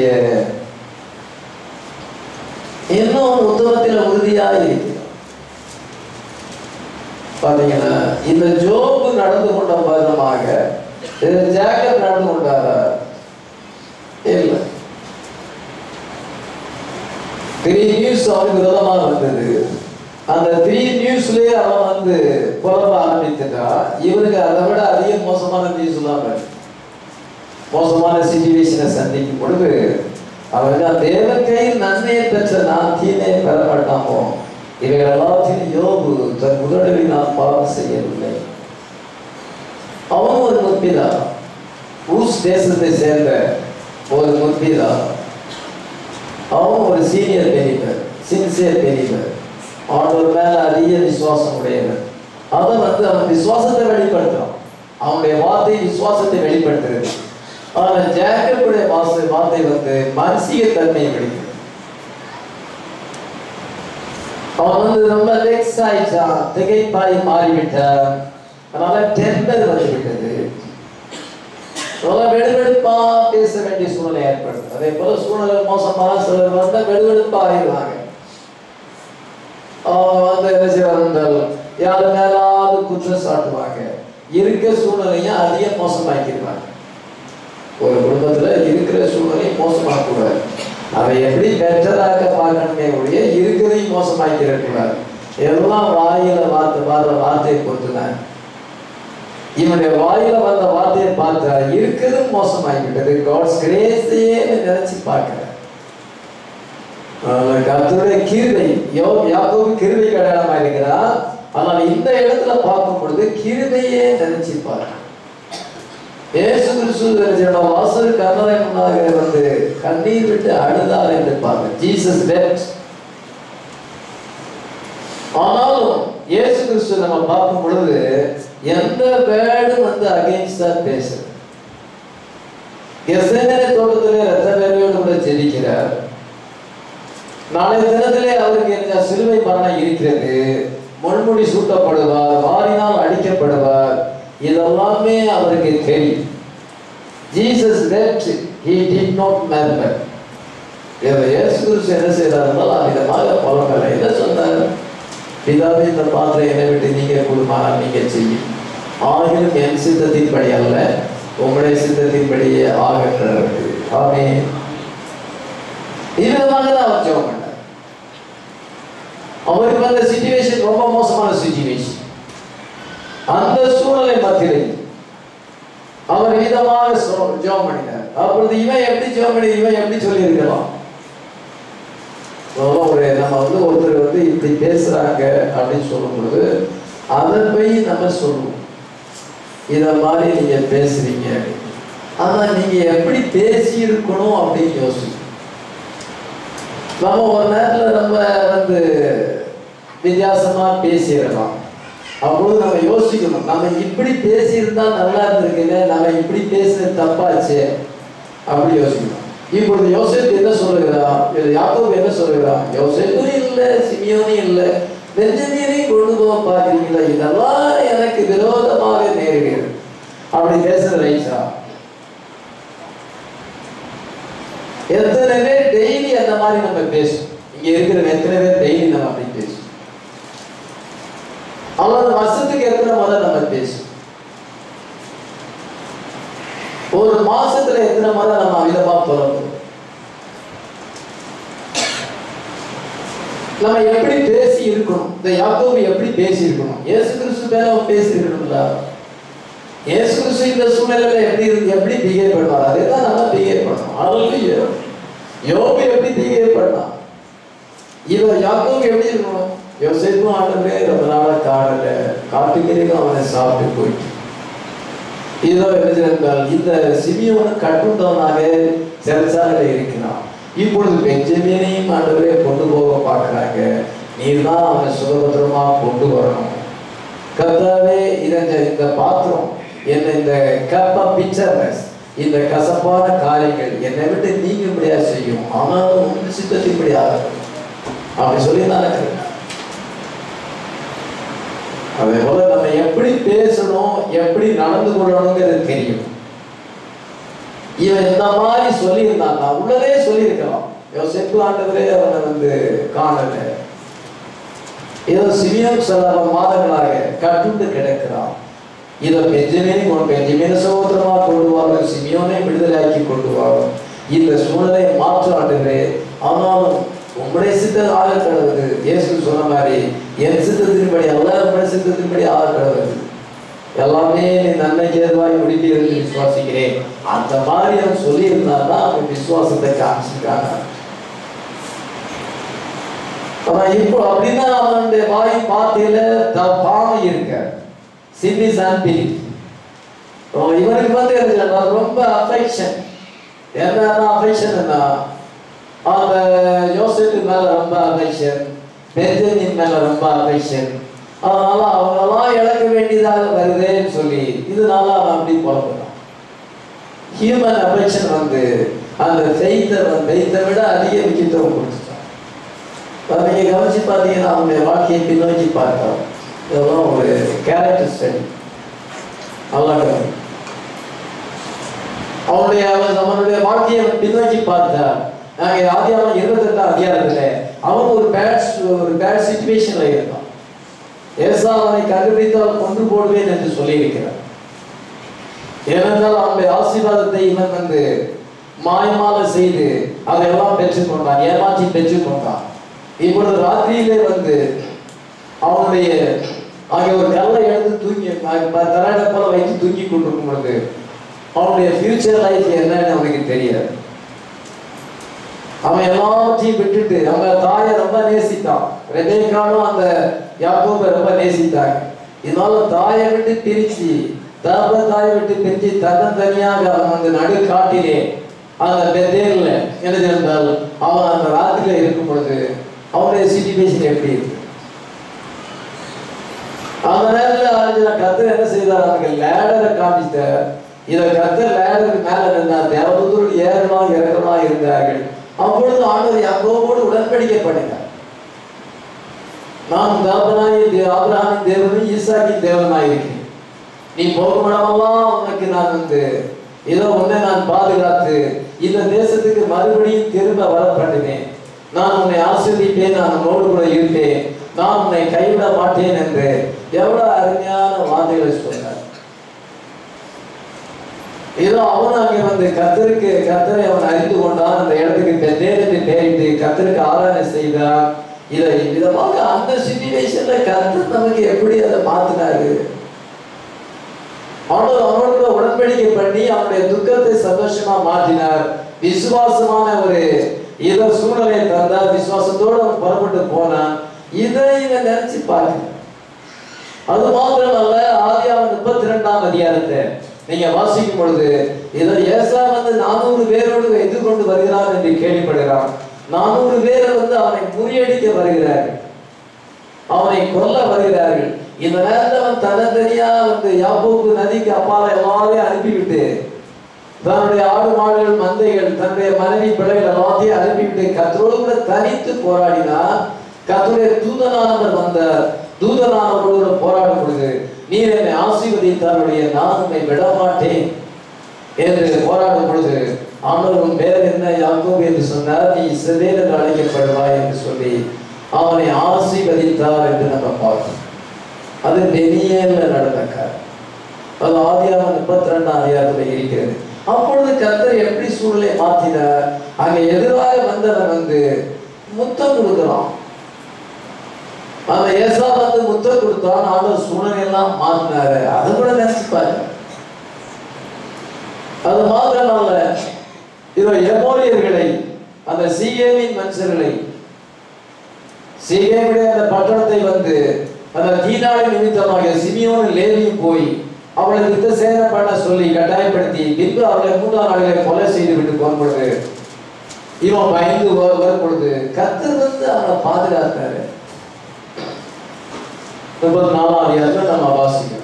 இன்னும் உத்தமத்தில் உறுதியாக இருக்கிறான் பாத்தீங்கன்னா இந்த ஜோபு நடந்து கொண்ட விதமாக இது ஜாக்கப் நடந்து கொண்டாரா இல்லை த்ரீ நியூஸ் அவனுக்கு விரோதமாக வந்தது அந்த த்ரீ நியூஸ்லயே அவன் வந்து புலம்ப ஆரம்பித்துட்டா இவனுக்கு அதை விட அதிக மோசமான நியூஸ் எல்லாம் மோசமான சுச்சுவேஷனை சந்திக்கும் பொழுது அவனுக்கு தேவன் கையில் நன்மையை பெற்ற நான் தீமையை பெற மாட்டாமோ இவைகள் எல்லாத்தையும் யோபு தன் முதலில் நான் பாவம் செய்யவில்லை அவனும் ஒரு முற்பிதா ஊஸ் தேசத்தை சேர்ந்த ஒரு முற்பிதா அவன் ஒரு சீனியர் பெரியவர் சின்சியர் பெரியவர் அவனோட மேல அதிக விசுவாசம் உடையவர் அதை வந்து அவன் விசுவாசத்தை வெளிப்படுத்துறான் அவனுடைய வார்த்தை விசுவாசத்தை வெளிப்படுத்துறது ஆனா ஜேக்கப்புடைய வாச வார்த்தை வந்து மனசிக தன்மையை வெளிப்படுது அவன் வந்து ரொம்ப வெக்ஸ் ஆயிட்டான் திகைப்பாய் மாறிவிட்டான் அதனால டெம்பர் வந்து விட்டது ரொம்ப வெடுவெடுப்பா பேச வேண்டிய சூழ்நிலை ஏற்படுது அதே போல சூழ்நிலை மோசமா சிலர் வந்தா வெடுவெடுப்பா ஆயிடுவாங்க அவங்க வந்து என்ன செய்வாங்க யாரு மேலாவது குற்றம் சாட்டுவாங்க இருக்க சூழ்நிலையும் அதிக மோசமாக்கிடுவாங்க ஒரு குடும்பத்துல இருக்கிற சூழ்நிலை மோசமாக்கூடாது அதை எப்படி பெட்டராக்க பார்க்கணுமே ஒழிய இருக்கிறதையும் மோசமாக்கிடக்கூடாது எல்லாம் வாயில வார்த்தை வர்ற வார்த்தையை பொறுத்துதான் இவனுடைய வாயில வந்த வார்த்தையை பார்த்தா இருக்கிறது மோசமாகிவிட்டது காட்ஸ் கிரேஸையே நினைச்சு பார்க்கிறேன் கர்த்தருடைய கிருபை யோ யாக்கோபு கிருபை அடையாளமா இருக்கிறார் ஆனால் இந்த இடத்துல பார்க்கும் பொழுது கிருபையே நினைச்சு பார்க்கிறேன் இயேசு கிறிஸ்து வாசல் கர்ணரை முன்னாக வந்து கண்ணீர் விட்டு அழுதார் என்று பாருங்க ஜீசஸ் வெப்ட் ஆனாலும் இயேசு கிறிஸ்து நம்ம பார்க்கும் பொழுது எந்த வேர்டும் வந்து அகைன்ஸ்டா பேசுது எசேனே தோட்டத்திலே ரத்த வேலையோடு கூட ஜெபிக்கிறார் நாளை தினத்திலே அவருக்கு என்ன சிலுவை மரணம் இருக்கிறது முள்முடி சூட்டப்படுவார் வாரினால் அடிக்கப்படுவார் இதெல்லாமே அவருக்கு தெரியும் Jesus left he did not member இயேசு கிறிஸ்து என்ன செய்தார்கள் அவ்விதமாக புலம்பல என்ன சொன்னார் பிதாவே இந்த பாத்திரம் என்னை விட்டு நீங்க கூடுமானால் நீங்க செய்யும் ஆகிலும் என் சித்தத்தின்படி அல்ல உங்களுடைய சித்தத்தின்படியே ஆகற்றது ஆமே இவ்விதமாக தான் அவர் ஜெபம் பண்ணார் அவருக்கு வந்த சுச்சுவேஷன் ரொம்ப மோசமான சுச்சுவேஷன் அந்த சூழ்நிலை மத்தியிலே அவர் விதமாக சொ- ஜெபம் பண்ணினார் அப்பொழுது இவன் எப்படி ஜெபம் பண்ணி இவன் எப்படி சொல்லி இருக்கலாம் ஒரு நம்ம வந்து ஒருத்தர் வந்து இப்படி பேசுறாங்க அப்படின்னு சொல்லும் பொழுது அதை போய் நம்ம சொல்லுவோம் இத மாதிரி நீங்க பேசுறீங்க அப்படின்னு. ஆனா நீங்க எப்படி பேசி இருக்கணும் அப்படின்னு யோசிக்கணும் நம்ம ஒரு நேரத்துல நம்ம வந்து வித்தியாசமா பேசிடலாம் அப்பொழுது நம்ம யோசிக்கணும் நம்ம இப்படி பேசியிருந்தா நல்லா இருந்திருக்குல்ல நம்ம இப்படி பேசுறது தப்பாச்சே அப்படி யோசிக்கணும் இப்பொழுது யோசேப்பு என்ன சொல்லுகிறான் இது யாக்கோபு என்ன சொல்லுகிறான் யோசேப்பும் இல்லை சிமியோனும் இல்லை பெஞ்சமியனையும் கொண்டு போக பார்க்குறீங்களா இதெல்லாம் எனக்கு விரோதமாக நேருகிறது அப்படி பேசுறது ரைட்ஸா எத்தனை பேர் டெய்லி அந்த மாதிரி நம்ம பேசும் இங்க இருக்கிற எத்தனை பேர் டெய்லி நம்ம அப்படி பேசும் அல்லது வருஷத்துக்கு எத்தனை முறை நம்ம பேசும் ஒரு மாசத்துல எத்தனை முறை நம்ம அமிதமா பிறந்தோம் நம்ம எப்படி பேசி இருக்கணும் இந்த யாக்கோபு எப்படி பேசி இருக்கணும் இயேசு கிறிஸ்து மேல அவன் பேசி இருக்கணும்ல இயேசு கிறிஸ்து இந்த சூழ்நிலையில எப்படி இருந்து எப்படி பிஹேவ் பண்ணுவார் அதே தான் நம்ம பிஹேவ் பண்ணணும் அல்லையோ யோபு எப்படி பிஹேவ் பண்ணான் இவன் யாக்கோபு எப்படி இருக்கணும் யோசிப்பும் ஆண்டவே ரொம்ப நாளா காடல காட்டுக்கிறீங்க அவனை சாப்பிட்டு போயிட்டு இதோ எழுதியிருந்தால் இந்த சிமியோன் கட்டுண்டவனாக செல்சால இருக்கிறான் இப்பொழுது பெஞ்சமியனையும் ஆண்டவரே கொண்டு போக பார்க்கறாங்க நீர் தான் அவனை சுகபத்திரமா கொண்டு வரணும் கர்த்தாவே இந்த இந்த பாத்திரம் என்ன இந்த கப்ப பிக்சர்னஸ் இந்த கசப்பான காரியங்கள் என்னை விட்டு நீங்கும்படியா செய்யும் ஆனாலும் உங்க சித்தத்தின்படி ஆகட்டும் அப்படி சொல்லி தான் அதே போல நம்ம எப்படி பேசணும் எப்படி நடந்து கொள்ளணுங்கிறது தெரியும் இவன் இந்த மாதிரி சொல்லியிருந்தான் நான் உள்ளதே சொல்லியிருக்கலாம் யோசிப்பு ஆண்டவரே அவனை வந்து காணல ஏதோ சிமியோன் சில மாதங்களாக கட்டுண்டு கிடக்கிறான் இதை பெஞ்சமேனி கொண்டு பெஞ்சமேன சகோதரமா கொண்டு வாங்க சிமியோனை விடுதலையாக்கி கொண்டு வாங்க இந்த சூழ்நிலை மாற்ற ஆண்டுகிறே ஆனாலும் உங்களுடைய சித்தம் ஆக கடவுது இயேசு சொன்ன மாதிரி என் சித்தத்தின்படி அல்ல உங்களுடைய சித்தத்தின்படி ஆக கடவுது எல்லாமே நீ நன்மைக்கு ஏதுவாய் முடிப்பீர்கள் என்று விசுவாசிக்கிறேன் அந்த மாதிரி அவன் சொல்லியிருந்தான்னா அவன் விசுவாசத்தை காமிச்சிருக்காங்க ஆனா இப்போ அப்படின்னா அவனுடைய வாய் பாத்தையில தப்பாம இருக்க சிந்தி சாந்தி இவனுக்கு வந்து என்ன ரொம்ப அஃபெக்ஷன் என்னன்னா அஃபெக்ஷன்னா அந்த யோசிப்பு மேல ரொம்ப அஃபெக்ஷன் பெஞ்சமின் மேல ரொம்ப அஃபெக்ஷன் அதனால அவங்கெல்லாம் இழக்க வேண்டியதாக வருதேன்னு சொல்லி இதனால அவன் அப்படி புலம்புறான் ஹியூமன் அஃபெக்ஷன் வந்து அந்த ஃபெய்த்தை ஃபெய்த்தை விட அதிக முக்கியத்துவம் கொடுத்துட்டான் அப்ப நீங்க கவனிச்சு பார்த்தீங்கன்னா அவனுடைய வாழ்க்கையை பின்னோக்கி பார்க்கலாம் இதெல்லாம் ஒரு கேரக்டர் ஸ்டடி நல்லா கவனி. அவனுடைய அவன் அவனுடைய வாழ்க்கையை அவன் பின்னோக்கி பார்த்தா நாங்க ஆதியாமம் இருபத்தெட்டாம் அதிகாரத்துல அவன் ஒரு பேட் ஒரு பேட் சுச்சுவேஷன்ல இருந்தான் ஏசா அவனை கண்டுபிடித்தால் கொண்டு போடுவேன் என்று சொல்லியிருக்கிறார் ஏனென்றால் அவனுடைய ஆசீர்வாதத்தை இவன் வந்து மாயமாக செய்து அதையெல்லாம் பெற்றுக்கொண்டான் ஏமாற்றி பெற்றுக்கொண்டான் இப்பொழுது ராத்திரியிலே வந்து அவனுடைய அங்கே ஒரு கல்லை எடுத்து தூங்கி தரையில போல வைத்து தூங்கி கொண்டிருக்கும் பொழுது அவனுடைய ஃபியூச்சர் லைஃப் என்னன்னு அவனுக்கு தெரியாது அவன் எல்லாத்தையும் விட்டுட்டு அவங்க தாயை ரொம்ப நேசித்தான் ரெபேக்காலும் அந்த யாக்கோபை ரொம்ப நேசித்தாங்க இதனால தாயை விட்டு பிரிச்சு தகப்ப தாயை விட்டு பிரிச்சு தன்னந்தனியாக அவன் அந்த நடு காட்டிலே அந்த பெத்தேர்ல என்ன இருந்தால் அவன் அந்த ராத்திரியில இருக்கும் பொழுது அவனுடைய சிச்சுவேஷன் எப்படி இருக்கு அந்த நேரத்துல ஆரம்பிச்ச கத்தர் என்ன செய்தார் அவனுக்கு லேடரை காமிச்சார் இதை கத்தர் லேடருக்கு மேல நின்றா தேவதூர் ஏறலாம் இறங்கலாம் இருந்தார்கள் அப்பொழுது ஆண்டவர் யாக்கோபோடு உடன்படிக்கை பண்ணினார் நான் தகப்பனாய் தே- ஆபிரகாமின் தேவனும் ஈசாக்கின் தேவனாய் இருக்கிறேன் நீ போகும் இடமெல்லாம் உனக்கு நான் வந்து ஏதோ உன்னை நான் பாதுகாத்து இந்த தேசத்துக்கு மறுபடியும் திரும்ப வர பண்ணினேன் நான் உன்னை ஆசிரியப்பேன் நான் உன்னோடு கூட இருப்பேன் நான் உன்னை கைவிட மாட்டேன் என்று எவ்வளவு அருமையான வார்த்தைகளை சொன்னார் ஏதோ அவன் அங்கே வந்து கத்தருக்கு கத்தரை அவன் அறிந்து கொண்டான் அந்த இடத்துக்கு பெத்தேருக்கு பேரிட்டு கத்தருக்கு ஆராதனை செய்தான் இதை விதமாக அந்த சுச்சுவேஷன்ல கத்தர் நமக்கு எப்படி அதை மாத்தினாரு அவனோட அவனோட கூட உடன்படிக்கை பண்ணி அவனுடைய துக்கத்தை சந்தோஷமா மாற்றினார் விசுவாசமான ஒரு ஏதோ சூழ்நிலையை தந்தார் விசுவாசத்தோடு அவன் புறப்பட்டு போனான் இதை இவன் நினைச்சு பார்க்க அது மாத்திரமல்ல ஆதியாகமம் முப்பத்தி ரெண்டாம் அதிகாரத்தை நீங்க வாசிக்கும் பொழுது இதோ ஏசா வந்து நானூறு பேரோடு எதிர்கொண்டு வருகிறான் என்று கேள்விப்படுகிறான் நானூறு பேரை வந்து அவனை முறியடிக்க வருகிறார்கள் அவனை கொல்ல வருகிறார்கள் இந்த நேரத்தில் அவன் தன்னந்தனியா வந்து யாப்போக்கு நதிக்கு அப்பால எல்லாரையும் அனுப்பிவிட்டு தன்னுடைய ஆடு மாடுகள் மந்தைகள் தன்னுடைய மனைவி பிள்ளைகள் எல்லாத்தையும் அனுப்பிவிட்டு கத்தரோடு கூட தனித்து போராடினார் கத்தருடைய தூதனானவர் வந்தார் தூதனானவரோடு கூட போராடும் பொழுது நீர் என்னை ஆசீர்வதித்தாருடைய நான் உன்னை விட மாட்டேன் என்று போராடும் பொழுது ஆண்டவர் உன் பேர் என்ன யாக்கோபு என்று சொன்னார் நீ இஸ்ரவேல் என்று அழைக்கப்படுவாய் என்று சொல்லி அவனை ஆசீர்வதித்தார் என்று நம்ம பார்க்கிறோம் அது பெனியேல நடந்த காரியம் அது ஆதியாகமம் முப்பத்தி ரெண்டாம் அதிகாரத்தில் இருக்கிறது அப்பொழுது கர்த்தர் எப்படி சூழலை மாற்றினார் அங்க எதிராக வந்தவன் வந்து முத்தம் கொடுக்கிறான் அந்த ஏசா வந்து முத்தம் கொடுத்தான் ஆண்டவர் சூழலை எல்லாம் மாற்றினாரு அது கூட நினைச்சு பாருங்க அது மாத்திரமல்ல இதோ எமோரியர்களை அந்த சீகேமின் மனுஷர்களை சீகேமுடைய அந்த பட்டணத்தை வந்து அந்த தீனாளின் நிமித்தமாக சிமியோன் லேவியும் போய் அவளை யுத்த சேதம் பண்ண சொல்லி கட்டாயப்படுத்தி பின்பு அவளை மூன்றாம் நாளிலே கொலை செய்து விட்டு போகும் பொழுது இவன் பயந்து வ- வரும் பொழுது கத்தர் வந்து அவனை பாதுகாத்தாரு முப்பத்தி நாலாம் அதிகாரத்தில் நம்ம வாசிக்கிறோம்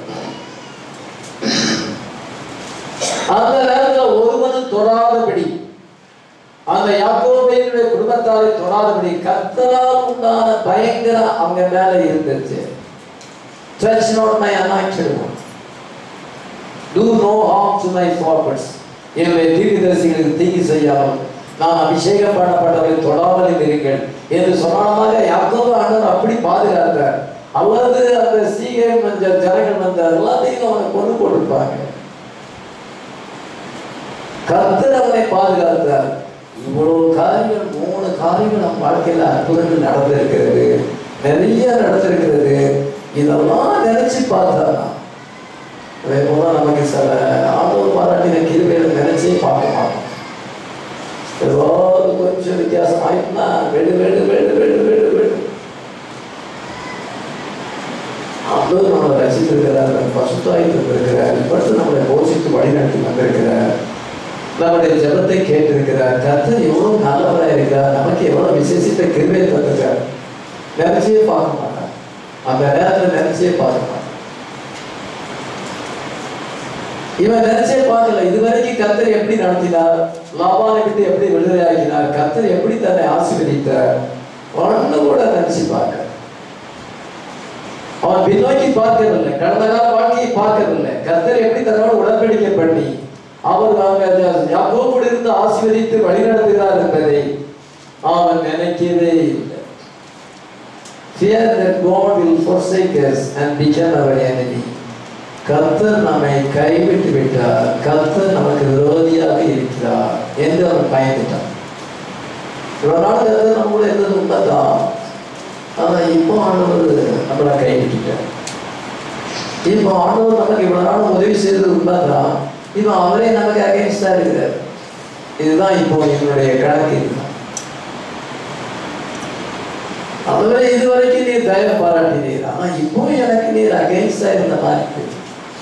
அந்த நேரத்தில் ஒருவனும் தொடாதபடி அந்த யாக்கோபையுடைய குடும்பத்தாரை தொடாதபடி கர்த்தரால் உண்டான பயங்கர அவங்க மேல இருந்துச்சு touch not my anointed one do no harm to my prophets என்னுடைய தீர்க்கதரிசிகளுக்கு தீங்கு செய்யாமல் நான் அபிஷேகம் பண்ணப்பட்டவரை தொடாமல் இருங்கள் என்று சொன்னதாக யாக்கோபு ஆண்டவர் அப்படி பாதுகாத்தார் அல்லது அந்த சீகை மஞ்ச ஜனங்கள் வந்த எல்லாத்தையும் அவனை கொண்டு போட்டிருப்பாங்க கர்த்தர் அவனை பாதுகாத்தார் இவ்வளவு காரியங்கள் மூணு காரியங்கள் நம் வாழ்க்கையில அற்புதங்கள் நடந்திருக்கிறது நிறைய நடந்திருக்கிறது இதெல்லாம் நினைச்சு பார்த்தா அதே போல நமக்கு சில ஆண்டவர் பாராட்டின கிருபைகளை நினைச்சே பார்க்க மாட்டோம் ஏதாவது கொஞ்சம் வித்தியாசம் ஆயிட்டுனா வெடு வெடு வெடு வெடு வெடு வெடு ஆண்டவர் நம்மளை ரசித்திருக்கிறார் பசுத்தாய்த்து இருக்கிறார் இப்பொழுது நம்மளை போஷித்து வழிநடத்தி வந்திருக்கிறார் நம்முடைய ஜெபத்தை கேட்டிருக்கிறார் கர்த்தர் எவ்வளவு நல்லவராக இருக்கிறார் நமக்கு எவ்வளவு விசேஷித்த கிருபையை தந்திருக்கார் நினைச்சே பார்க்க மாட்டார் அந்த நேரத்தில் நினைச்சே பார்க்க மாட்டார் இவன் நினைச்சே பார்க்கல இதுவரைக்கும் கர்த்தர் எப்படி நடத்தினார் லாபானை விட்டு எப்படி விடுதலையாக்கினார் கர்த்தர் எப்படி தன்னை ஆசீர்வதித்தார் ஒண்ணு கூட நினைச்சு பார்க்க அவன் பின்னோக்கி பார்க்கவில்லை கடந்த கால வாழ்க்கையை பார்க்கவில்லை கர்த்தர் எப்படி தன்னோடு உடன்படிக்கை பண்ணி அவர் அவங்க யாக்கோபோடு இருந்து ஆசீர்வதித்து வழிநடத்துகிறார் என்பதை அவன் நினைக்கவே இல்லை Fear that God will forsake us and become our enemy. கர்த்தர் நம்மை கைவிட்டு விட்டார் கர்த்தர் நமக்கு விரோதியாக இருக்கிறார் என்று அவன் பயந்துட்டான் இவ்வளவு நாள் கர்த்தர் நம்ம கூட இருந்தது உண்மைதான் ஆனா இப்போ ஆண்டவர் நம்மளை கைவிட்டுட்டார் இப்போ ஆண்டவர் நமக்கு இவ்வளவு நாள் உதவி செய்தது உண்மைதான் இப்போ அவரே நமக்கு அகைன்ஸ்டா இருக்கிறார் இதுதான் இப்போ என்னுடைய கணக்கு இதுதான் அவரே இதுவரைக்கும் நீர் தயவு பாராட்டினீர் ஆனா இப்போ எனக்கு நீர் அகைன்ஸ்டா இருந்த மாதிரி இருக்கு.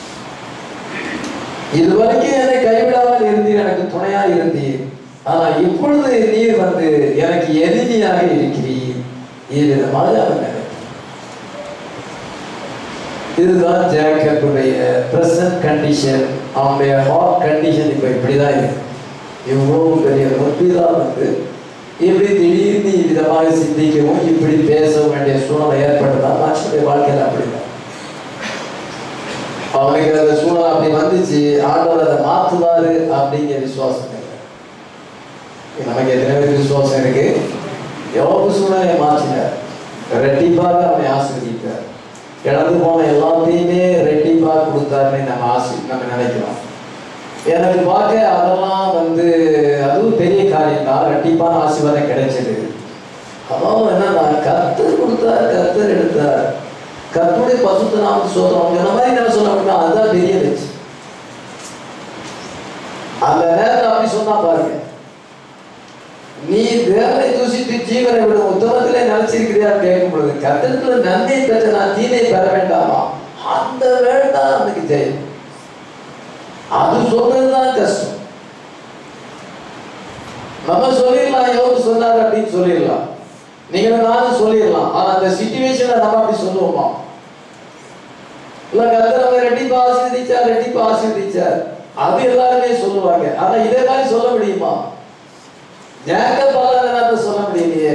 இதுவரைக்கும் என்னை கைவிடாமல் இருந்தீர் எனக்கு துணையா இருந்தீர் ஆனா இப்பொழுது நீர் வந்து எனக்கு எதிரியாக இருக்கிறீர் இவ்விதமாக அவன் நினைக்கிறான். இதுதான் ஜேக்கப்புடைய பிரசன்ட் கண்டிஷன் அவனுடைய ஹார்ட் கண்டிஷன் இப்போ இப்படிதான் இருக்கு இவ்வளோ பெரிய முற்பிதான் வந்து இப்படி திடீர்னு விதமாக சிந்திக்கவும் இப்படி பேச வேண்டிய சூழ்நிலை ஏற்பட்டதா மனுஷனுடைய வாழ்க்கையில் அப்படிதான் அவனுக்கு அந்த சூழ்நிலை அப்படி வந்துச்சு ஆண்டவர் அதை மாத்துவாரு அப்படிங்கிற விசுவாசம் இல்லை நமக்கு எத்தனை பேருக்கு விசுவாசம் இருக்கு எவ்வளவு சூழ்நிலையை மாற்றினார் ரெட்டிப்பாக அவனை ஆசிர்வதித்தார் இழந்து போன எல்லாத்தையுமே ரெட்டிப்பாக கொடுத்தாருன்னு நம்ம ஆசி நம்ம நினைக்கிறோம் எனக்கு பார்க்க அதெல்லாம் வந்து அதுவும் பெரிய காரியம் தான் ரெட்டிப்பான ஆசீர்வாதம் கிடைச்சது அதான் என்னன்னா கர்த்தர் கொடுத்தார் கர்த்தர் எடுத்தார் கர்த்தருடைய பசுத்த நாம சோதரம் சொன்ன மாதிரி என்ன சொல்ல முடியும் அதுதான் பெரிய வச்சு அந்த நேரத்தில் அப்படி சொன்னா பாருங்க நீ தேவனை தூசித்து ஜீவனை விட உத்தமத்திலே நினைச்சிருக்கிறியான்னு கேட்கும் பொழுது கத்திரத்துல நன்மை பெற்ற நான் தீனை பெற வேண்டாமா அந்த வேண்டாம் அவனுக்கு ஜெயம் அது சொல்றதுதான் கஷ்டம் நம்ம சொல்லிடலாம் யோகு சொன்னார் அப்படின்னு சொல்லிடலாம் நீங்க நானும் சொல்லிடலாம் ஆனா அந்த சிச்சுவேஷன்ல நம்ம அப்படி சொல்லுவோமா இல்ல கத்தர் அவங்க ரெட்டிப்பா ஆசீர்வதிச்சார் ரெட்டிப்பா ஆசீர்வதிச்சார் அது எல்லாருமே சொல்லுவாங்க ஆனா இதே மாதிரி சொல்ல முடியுமா ஜேக்கப் பாலகனாத்த சொல்ல முடியலையே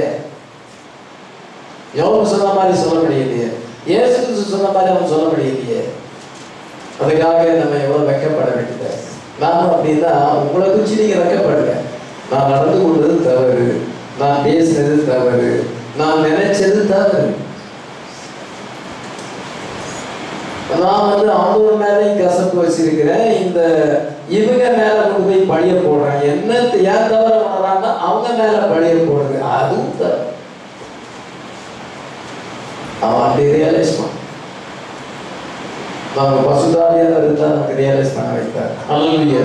யோகம் சொன்ன மாதிரி சொல்ல முடியலையே இயேசு கிறிஸ்து சொன்ன மாதிரி அவன் சொல்ல முடியலையே அதுக்காக நம்ம எவ்வளவு வெக்கப்பட வேண்டியது நானும் அப்படின்னா உங்களை குறிச்சு நீங்க வெக்கப்படுங்க நான் நடந்து கொண்டது தவறு நான் பேசினது தவறு நான் நினைச்சது தவறு நான் வந்து ஆண்டவர் மேலேயும் கசப்பு வச்சிருக்கிறேன் இந்த இவங்க மேல கொண்டு போய் பழிய போடுறேன் என்ன ஏன் தவிர உணரான்னா அவங்க மேல பழிய போடுது அதுவும் தவறு அவன் அப்படி ரியலைஸ் பண்ண நம்ம பசுதாரியாக இருந்தால் நமக்கு ரியலைஸ் பண்ண வைத்தார் அல்லையா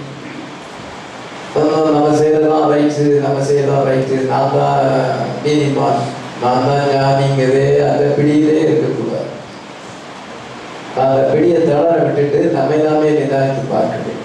நம்ம செய்யறதுதான் ரைட்டு நம்ம செய்யறதான் ரைட்டு நான் தான் நீதிமான் நான் தான் ஞானிங்கிறதே அந்த பிடியிலே இருக்கக்கூடாது அந்த பெரிய தளர விட்டுட்டு நம்மை நாமே நிதானித்து பார்க்க வேண்டும்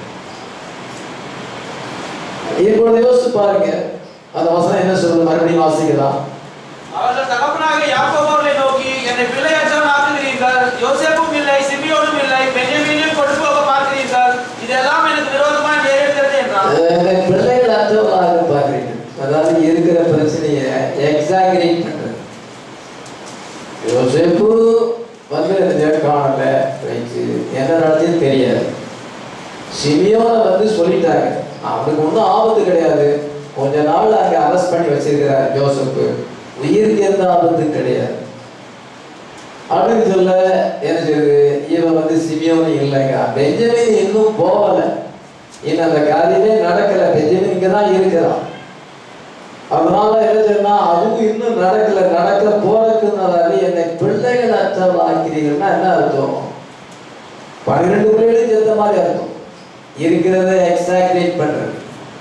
இப்பொழுது யோசிச்சு பாருங்க அந்த வசனம் என்ன சொல்றது மறுபடியும் வாசிக்கலாம் அவர்கள் தகப்பனாக யாக்கோபு அவர்களை நோக்கி என்னை பிள்ளையற்றவன் ஆக்குகிறீர்கள் யோசேப்பும் இல்லை சிமியோனும் இல்லை பென்யமீனையும் கொண்டு போக பார்க்கிறீர்கள் இதெல்லாம் எனக்கு விரோதமாய் நேரிடுகிறது என்றான் இந்த பிள்ளைகள் அற்றவர்களாக பார்க்கிறீங்க அதாவது இருக்கிற பிரச்சனையை எக்ஸாகரேட் பண்றது யோசேப்பு வந்து காணல ரைட்டு என்ன நடந்ததுன்னு தெரியாது சிமியோனை வந்து சொல்லிட்டாங்க அவனுக்கு ஒன்றும் ஆபத்து கிடையாது கொஞ்ச நாள் அங்கே அரெஸ்ட் பண்ணி வச்சிருக்கிறார் ஜோசப்பு உயிருக்கு எந்த ஆபத்தும் கிடையாது அப்படின்னு சொல்ல என்ன செய்யுது இவன் வந்து சிமியோனு இல்லைங்க பெஞ்சமின் இன்னும் போகல இன்னும் அந்த காரியமே நடக்கல பெஞ்சமின் இங்கே தான் இருக்கிறான் அதனால என்ன சொன்னா அதுவும் இன்னும் நடக்கல நடக்க போறதுக்குனால என்னை பிள்ளைகள் அற்றவள் ஆக்கிறீங்கன்னா என்ன அர்த்தம் பன்னிரெண்டு பிள்ளைகளும் செத்த மாதிரி அர்த்தம் இருக்கிறத எக்ஸாக்ரேட் பண்றது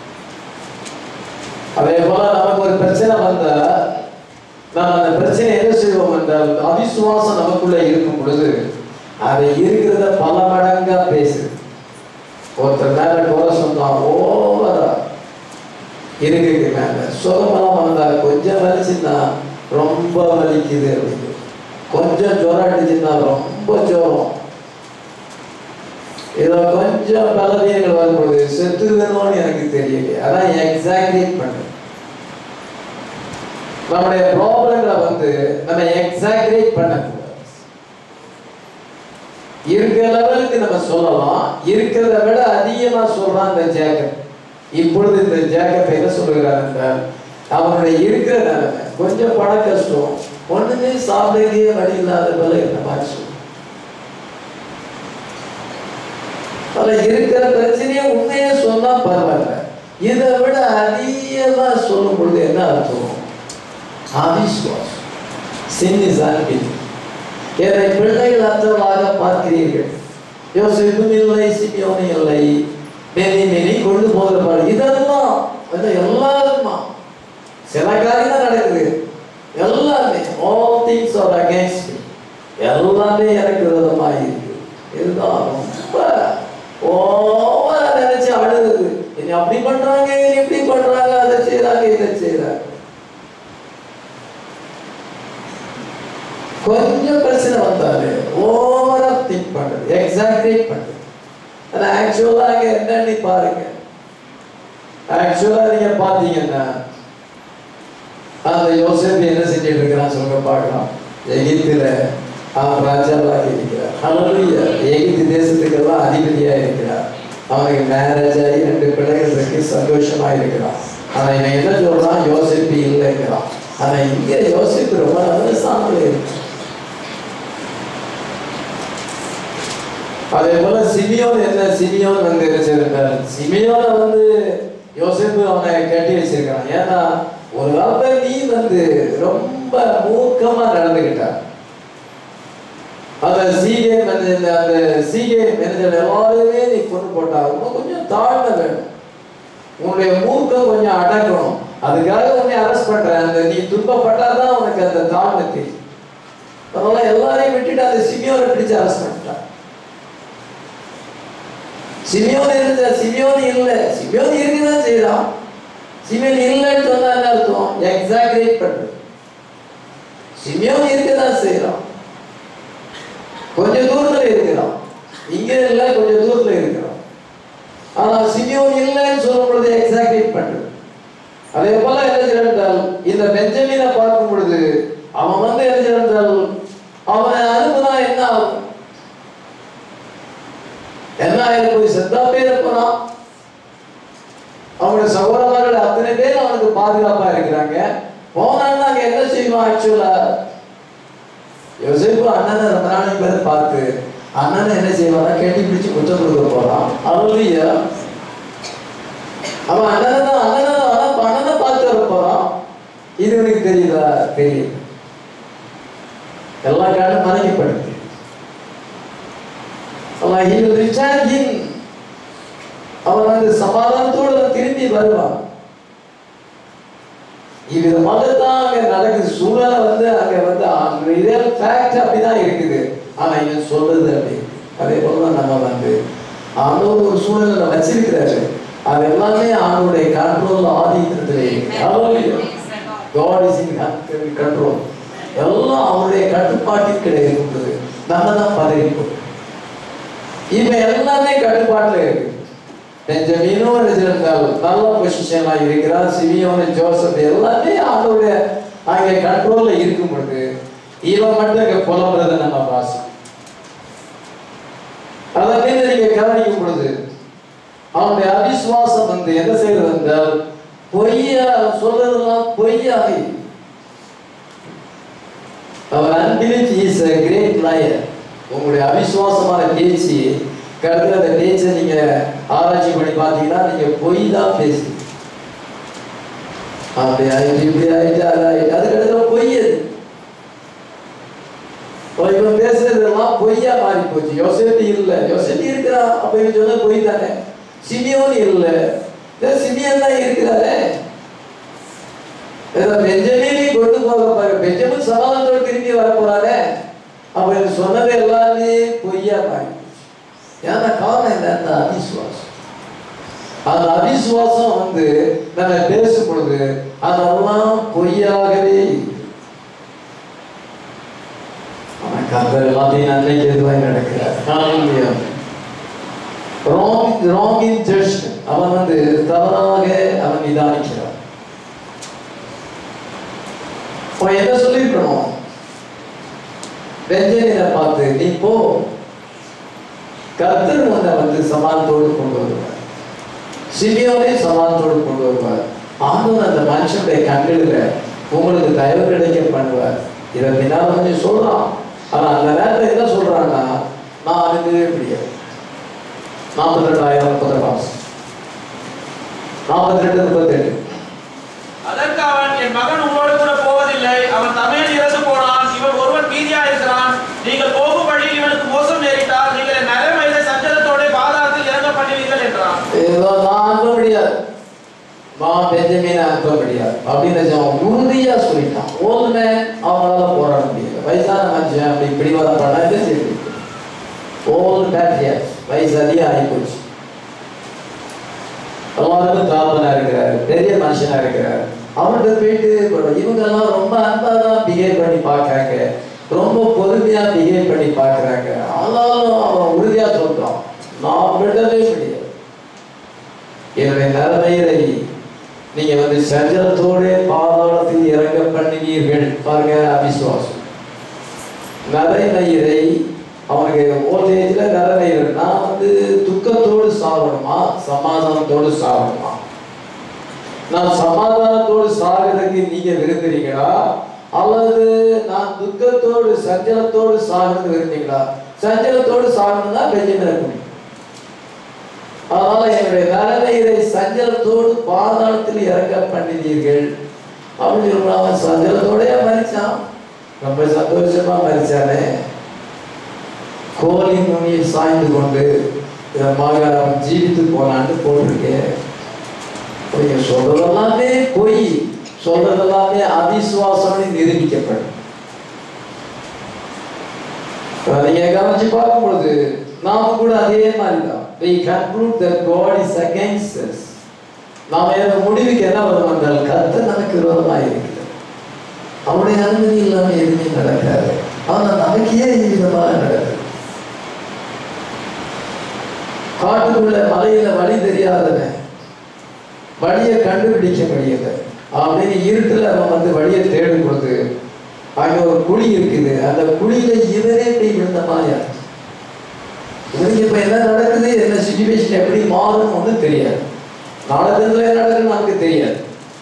அதே போல நமக்கு ஒரு பிரச்சனை வந்தா நாம் அந்த பிரச்சனை என்ன செய்வோம் என்றால் அவிசுவாசம் நமக்குள்ள இருக்கும் பொழுது அதை இருக்கிறத பல மடங்கா பேசுது ஒருத்தர் மேல குறை சொன்னான் ஓவரா இருக்குக்கு மேல சுகமெல்லாம் வந்தா கொஞ்சம் வலிச்சுன்னா ரொம்ப வலிக்குது அப்படின்னு கொஞ்சம் ஜுரம் அடிச்சுன்னா ரொம்ப ஜுரம் ஏதோ கொஞ்சம் பலவீனங்கள் வரும்போது செத்துவேணும்னு எனக்கு தெரியல அதான் எக்ஸாக்ரேட் பண்றேன் நம்முடைய ப்ராப்ளங்களை வந்து நம்ம எக்ஸாக்ரேட் பண்ணக்கூடாது இருக்கிற லெவலுக்கு நம்ம சொல்லலாம் இருக்கிறத விட அதிகமா சொல்றான் இந்த ஜேக்கப் இப்பொழுது இந்த ஜேக்கப் என்ன சொல்லுகிறார் என்றால் அவனுடைய இருக்கிற நிலைமை கொஞ்சம் பண கஷ்டம் ஒண்ணுமே சாப்பிடவே வழி இல்லாத போல இந்த மாதிரி சொல்லும் பல இருக்கிற பிரச்சனையை உண்மையை சொன்னா பரவாயில்ல இதை விட அதிகமா சொல்லும் பொழுது என்ன அர்த்தம் அவிஸ்வாசம் சின் இஸ் அன்பில் என்னை பிள்ளைகள் அற்றவர்களாக பார்க்கிறீர்கள் யோசிப்பும் இல்லை சிமியோனும் இல்லை நெனி நெனி கொண்டு போகிற பாடு இதெல்லாம் இது எல்லாருமா சில காரியம் தான் நடக்குது எல்லாமே all things are against me எல்லாமே எனக்கு விரோதமாக இருக்கு இதுதான் ரொம்ப ஓவரா நினைச்சு அழுகுது என்னை அப்படி பண்றாங்க என்னை இப்படி பண்றாங்க அதை செய்யறாங்க இதை செய்யறாங்க கொஞ்சம் பிரச்சனை வந்தாலே ஓவரா திங்க் பண்றது எக்ஸாக்ரேட் பண்றது ஆனா ஆக்சுவலா அங்க என்னன்னு பாருங்க ஆக்சுவலா நீங்க பாத்தீங்கன்னா அந்த யோசேப்பு என்ன செஞ்சுட்டு இருக்கிறான் சொல்லுங்க பார்க்கலாம் எகிப்துல அவன் ராஜாவாக இருக்கிறார் ஹalleluya எகிப்து தேசத்துக்கெல்லாம் அதிபதியா இருக்கிறார் அவனுக்கு மேரேஜ் ஆகி ரெண்டு பிள்ளைகள் இருக்கு சந்தோஷமா இருக்கிறான் ஆனா இவன் என்ன சொல்றான் யோசிப்பு இல்லைங்கிறான் ஆனா இங்க யோசிப்பு ரொம்ப நல்ல சாமியில் இருக்கு அதே போல சிமியோன் என்ன சிமியோன் வந்து என்ன செய்திருக்காரு சிமியோனை வந்து யோசிப்பு அவனை கட்டி வச்சிருக்கான் ஏன்னா ஒரு காலத்துல நீ வந்து ரொம்ப மூர்க்கமா நடந்துகிட்ட அந்த சீகே அந்த அந்த சீகே மேனேஜர் எல்லாருமே நீ கொண்டு போட்டா இன்னும் கொஞ்சம் தாழ்மை வேணும் உன்னுடைய மூர்க்கம் கொஞ்சம் அடக்கணும் அதுக்காக உன்னை அரெஸ்ட் பண்றேன் அந்த நீ துன்பப்பட்டாதான் உனக்கு அந்த தாழ்மை தெரியும் அதனால எல்லாரையும் விட்டுட்டு அந்த சிமியோனை பிடிச்சு அரெஸ்ட் பண்ணிட்டான் சிமியோன் இருந்த சிமியோன் இல்ல சிமியோன் இருக்குதான் செய்யறான் சிமியோன் இல்லைன்னு சொன்னா என்ன அர்த்தம் எக்ஸாக்ரேட் பண்றது சிமியோன் இருக்கதான் செய்யறான் கொஞ்சம் தூரத்துல இருக்கிறான் இங்க இல்ல கொஞ்சம் தூரத்துல இருக்கிறான் ஆனா சிமியோன் இல்லைன்னு சொல்லும் பொழுது எக்ஸாக்ரேட் பண்றது அதே போல என்ன செய்யறால் இந்த பெஞ்சமினை பார்க்கும் பொழுது அவன் வந்து என்ன செய்யறால் அவனை அனுப்புனா என்ன ஆகும் என்ன ஆயிரம் போய் செத்தா பேர் போனான் அவனுடைய சகோதரர்கள் அத்தனை பேர் அவனுக்கு பாதுகாப்பா இருக்கிறாங்க போனான்னா அங்க என்ன செய்வான் ஆக்சுவலா யோசிப்பு அண்ணனை ரொம்ப நாளைக்கு பேர் பார்த்து அண்ணனை என்ன செய்வானா கட்டி பிடிச்சு குற்றம் கொடுக்க போறான் அருளிய அவன் அண்ணனை தான் அண்ணனை தான் ஆனா அண்ணனை பார்த்து வர போறான் இது உனக்கு தெரியுதா தெரியுது எல்லா காலம் மறைக்கப்படுது அவன் he will return in அவன் வந்து சமாதானத்தோடு அவன் திரும்பி வருவான் இவ்விதமாக தான் அங்க நடக்குது சூழ்நிலை வந்து அங்க வந்து அங்க இதே ஃபேக்ட் அப்படிதான் இருக்குது ஆனா இவன் சொல்றது அப்படி அதே போல தான் நம்ம வந்து ஆண்டவர் ஒரு சூழ்நிலை வச்சிருக்கிறாரு அது எல்லாமே ஆண்டவருடைய கண்ட்ரோல் ஆதிக்கத்திலே காட் இஸ் இன் கண்ட்ரோல் எல்லாம் அவருடைய கட்டுப்பாட்டில் கிடையாது நம்ம தான் பதவிப்போம் இவன் எல்லாமே கட்டுப்பாட்டில் இருக்கு பெஞ்சமீனும் இருந்தால் நல்ல பொசிஷனா இருக்கிறார் சிமியோன் ஜோசப் எல்லாமே அவருடைய அங்கே கண்ட்ரோல்ல இருக்கும் பொழுது இவன் மட்டும் இங்க புலம்புறதை நம்ம வாசி அதை மீது நீங்க கவனிக்கும் பொழுது அவனுடைய அவிசுவாசம் வந்து என்ன செய்யறது என்றால் பொய்யா அவன் சொல்றதெல்லாம் பொய்யாக இருக்கு. அவர் unbelief is a great liar உங்களுடைய அவிசுவாசமான பேச்சு கருத்து அந்த பேச்சை நீங்க ஆராய்ச்சி பண்ணி பார்த்தீங்கன்னா நீங்க பொய் தான் பேசுறீங்க அப்படி ஆயிட்டு இப்படி ஆயிட்டு அது ஆயிட்டு அதுக்கடுத்து பொய் அது இப்போ இவன் பேசுறதெல்லாம் பொய்யா மாறி போச்சு யோசேப்பு இல்ல யோசேப்பு இருக்கிறா அப்ப இவன் சொன்ன பொய் தானே சிமியோன் இல்ல இதோ சிமியன் தான் இருக்கிறாரே ஏதோ பெஞ்சமினை கொண்டு போக பாரு பெஞ்சமின் சமாதானத்தோடு திரும்பி வர போறாரே அப்ப இவன் சொன்னது எல்லாமே பொய்யா மாறி போச்சு ஏன்னா காரணம் என்ன அந்த அவிசுவாசம் அந்த அவிசுவாசம் வந்து நம்ம பேசும் பொழுது அதெல்லாம் பொய்யாகவே இருக்கு. ஆனா கர்த்தர் எல்லாத்தையும் நன்மைக்கு எதுவாய் நடக்கிறார் Hallelujah. wrong wrong in judgment அவன் வந்து தவறாக அவன் நிதானிக்கிறான் அவன் என்ன சொல்லியிருக்கணும் பெஞ்சமினை பார்த்து நீ போ கர்த்தர் உன்னை வந்து சமானத்தோடு கொண்டு வருவார் சிமியோனே சமானத்தோடு கொண்டு வருவார் ஆண்டவர் அந்த மனுஷனுடைய கண்களில் உங்களுக்கு தயவு கிடைக்க பண்ணுவார் இதை பின்னால் கொஞ்சம் சொல்றான் ஆனா அந்த நேரத்தில் என்ன சொல்றான்னா நான் அணுகவே முடியாது நாற்பத்தி ரெண்டாயிரம் முப்பது மாசம் நாற்பத்தி ரெண்டு முப்பத்தெட்டு அதற்கு அவன் என் மகன் உங்களோடு கூட போவதில்லை அவன் தமிழில் இறந்து போனான் இவன் ஒருவன் மீதியா இருக்கிறான் நீங்கள் போகும் வழியில் இவனுக்கு மோசம் நேரிட்டால் நீங்கள் என் நலமையில சஞ்சலத்தோட பாதாளத்தில் இறங்க பண்ணுவீர்கள் என்றான் ஏதோ நான் அனுப்ப முடியாது நான் பெஞ்சமீனை அனுப்ப முடியாது அப்படின்னு அவன் உறுதியா சொல்லிட்டான் ஓதுமே அவங்களால போராட முடியல வயசான மனுஷன் அப்படி இப்படி வர பண்ணா என்ன செய்யுது ஓல்டு பேட்ரியாஸ் வயசு அதிகம் ஆகி போச்சு எல்லாருக்கும் தாப்பனா இருக்கிறாரு பெரிய மனுஷனா இருக்கிறாரு அவர்கிட்ட போயிட்டு இவங்க எல்லாம் ரொம்ப அன்பா தான் பிஹேவ் பண்ணி பார்க்கறாங்க ரொம்ப பொறுமையா பிஹேவ் பண்ணி பார்க்கறாங்க ஆனாலும் அவன் உறுதியா சொல்றான் நான் விடவே முடியாது என்னுடைய நிலைமையை நீங்க வந்து சஞ்சலத்தோட பாதாளத்தில் இறங்க பண்ணுவீர்கள் பாருங்க அவிசுவாசம் நரைமயிரை அவனுக்கு ஓல்ட் ஏஜ்ல நரைமயிர் நான் வந்து துக்கத்தோடு சாகணுமா சமாதானத்தோடு சாகணுமா நான் சமாதானத்தோடு சாகிறதுக்கு நீங்க விரும்புறீங்களா அல்லது நான் துக்கத்தோடு சஞ்சலத்தோடு சாகிறது விரும்புறீங்களா சஞ்சலத்தோடு சாகணும்னா பெஞ்சமின குடி அதனால என்னுடைய நரநீரை சஞ்சலத்தோடு பாதாளத்தில் இறங்க பண்ணினீர்கள் அப்படின்னு சொல்றான். அவன் சஞ்சலத்தோடய மறிச்சான் ரொம்ப சந்தோஷமா மறிச்சானே கோலின் நுனியில் சாய்ந்து கொண்டு இதமாக அவன் ஜீவித்து போனான்னு போட்டிருக்கேன் நீங்க சொல்றதெல்லாமே பொய் சொல்றதெல்லாமே அவிசுவாசம்னு நிரூபிக்கப்படும் இப்ப நீங்க கவனிச்சு பார்க்கும் பொழுது நாம கூட அதே மாதிரி தான் we conclude that God is against us நாம இந்த முடிவுக்கு என்ன வரும் என்றால் கர்த்தர் நமக்கு விரோதமாக இருக்கிறார் அவருடைய அனுமதி இல்லாம எதுவுமே நடக்காது ஆனா நமக்கு ஏன் இந்த விதமாக நடக்குது காட்டுக்குள்ள மலையில வழி தெரியாதவன் வழியை கண்டுபிடிக்க முடியல அப்படின்னு இருட்டுல அவன் வந்து வழியை தேடும் பொழுது அங்க ஒரு குழி இருக்குது அந்த குழியில இவரே இப்படி விழுந்த மாதிரி ஆச்சு. இவனுக்கு இப்ப என்ன நடக்குது என்ன சுச்சுவேஷன் எப்படி மாறும் ஒன்றும் தெரியாது நாடகத்துல என்ன நடக்குன்னு நமக்கு தெரியாது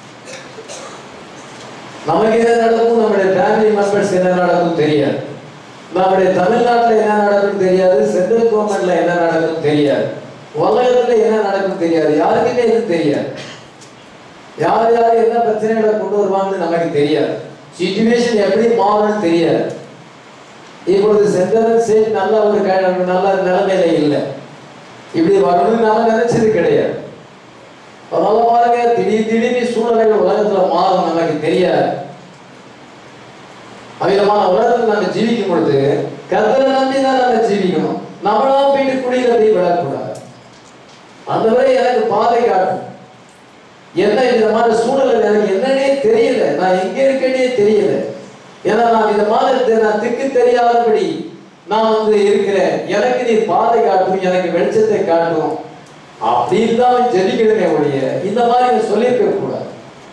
நமக்கு என்ன நடக்கும் நம்முடைய ஃபேமிலி மெம்பர்ஸ் என்ன நடக்கும் தெரியாது நம்முடைய தமிழ்நாட்டுல என்ன நடக்கும் தெரியாது சென்ட்ரல் கவர்மெண்ட்ல என்ன நடக்கும் தெரியாது உலகத்துல என்ன நடக்கும் தெரியாது யாருக்குமே எதுவும் தெரியாது யார் யார் என்ன பிரச்சனைகளை கொண்டு வருவாங்கன்னு நமக்கு தெரியாது சிச்சுவேஷன் எப்படி மாறும்னு தெரியாது இப்பொழுது சென்ட்ரல் ஸ்டேட் நல்ல ஒரு க- நல்ல நிலைமையில இல்லை இப்படி வரணும்னு நம்ம நினைச்சது கிடையாது அதனால பாருங்க திடீர் திடீர்னு சூழ்நிலைகள் உலகத்துல மாறும் நமக்கு தெரியாது அவ்விதமான உலகத்தில் நம்ம ஜீவிக்கும் பொழுது கர்த்தரை நம்பி தான் நம்ம ஜீவிக்கணும் நம்மளா போயிட்டு குடியில போய் விழக்கூடாது அந்த வரை எனக்கு பாதை காட்டும் என்ன இந்த மாதிரி சூழல் எனக்கு என்னன்னே தெரியல நான் எங்க இருக்கேனே தெரியல ஏன்னா நான் இந்த மாதிரி நான் திக்கு தெரியாதபடி நான் வந்து இருக்கிறேன் எனக்கு நீ பாதை காட்டும் எனக்கு வெளிச்சத்தை காட்டும் அப்படின்னு தான் ஜெபிக்கணுமே ஒழிய இந்த மாதிரி நான் சொல்லியிருக்க கூடாது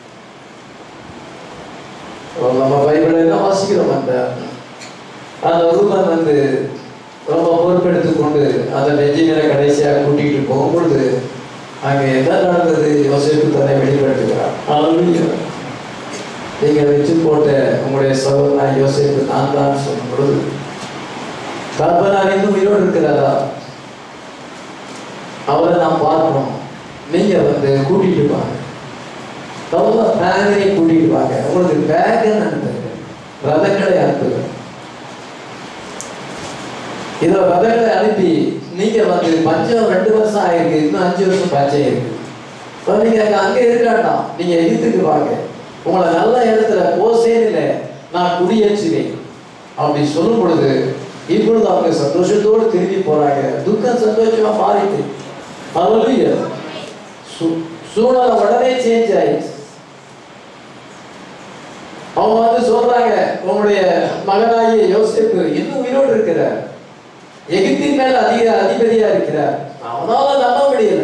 இப்போ நம்ம பைபிள் என்ன வாசிக்கிறோம் அந்த அந்த ரூபன் வந்து ரொம்ப பொறுப்பெடுத்து கொண்டு அந்த பெஞ்சினை கடைசியாக கூட்டிகிட்டு போகும்பொழுது அங்கே என்ன நடந்தது யோசிப்பு தன்னை வெளிப்படுத்துகிறார் அல்லேலூயா. நீங்கள் வச்சு போட்ட உங்களுடைய சகோதரன் யோசிப்பு நான் தான் சொல்லும் பொழுது கற்பனார் இன்னும் உயிரோடு இருக்கிறாரா அவரை நான் பார்க்கணும் நீங்க வந்து கூட்டிட்டு வாங்க ரொம்ப ஃபேமிலியை கூட்டிட்டு வாங்க உங்களுக்கு பேக் அனுப்புங்க ரதங்களை அனுப்புங்க இதோ ரதங்களை அனுப்பி நீங்க வந்து பஞ்சம் ரெண்டு வருஷம் ஆயிருக்கு இன்னும் அஞ்சு வருஷம் பஞ்சம் இருக்கு அப்ப நீங்க அங்க அங்க இருக்காண்டாம் நீங்க எகிப்துக்கு வாங்க உங்களை நல்ல இடத்துல போசேனில நான் குடியேற்றுவேன் அப்படி சொல்லும் பொழுது இப்பொழுது அவங்க சந்தோஷத்தோடு திரும்பி போறாங்க துக்கம் சந்தோஷமா மாறிட்டு அதுலயே சூழ்நிலை உடனே சேஞ்ச் ஆயிடுச்சு அவங்க வந்து சொல்றாங்க உங்களுடைய மகனாகிய யோசேப்பு இன்னும் உயிரோடு இருக்கிறார் எகிப்தின் மேல அதிக அதிபதியா இருக்கிறார் அவனால நம்ப முடியல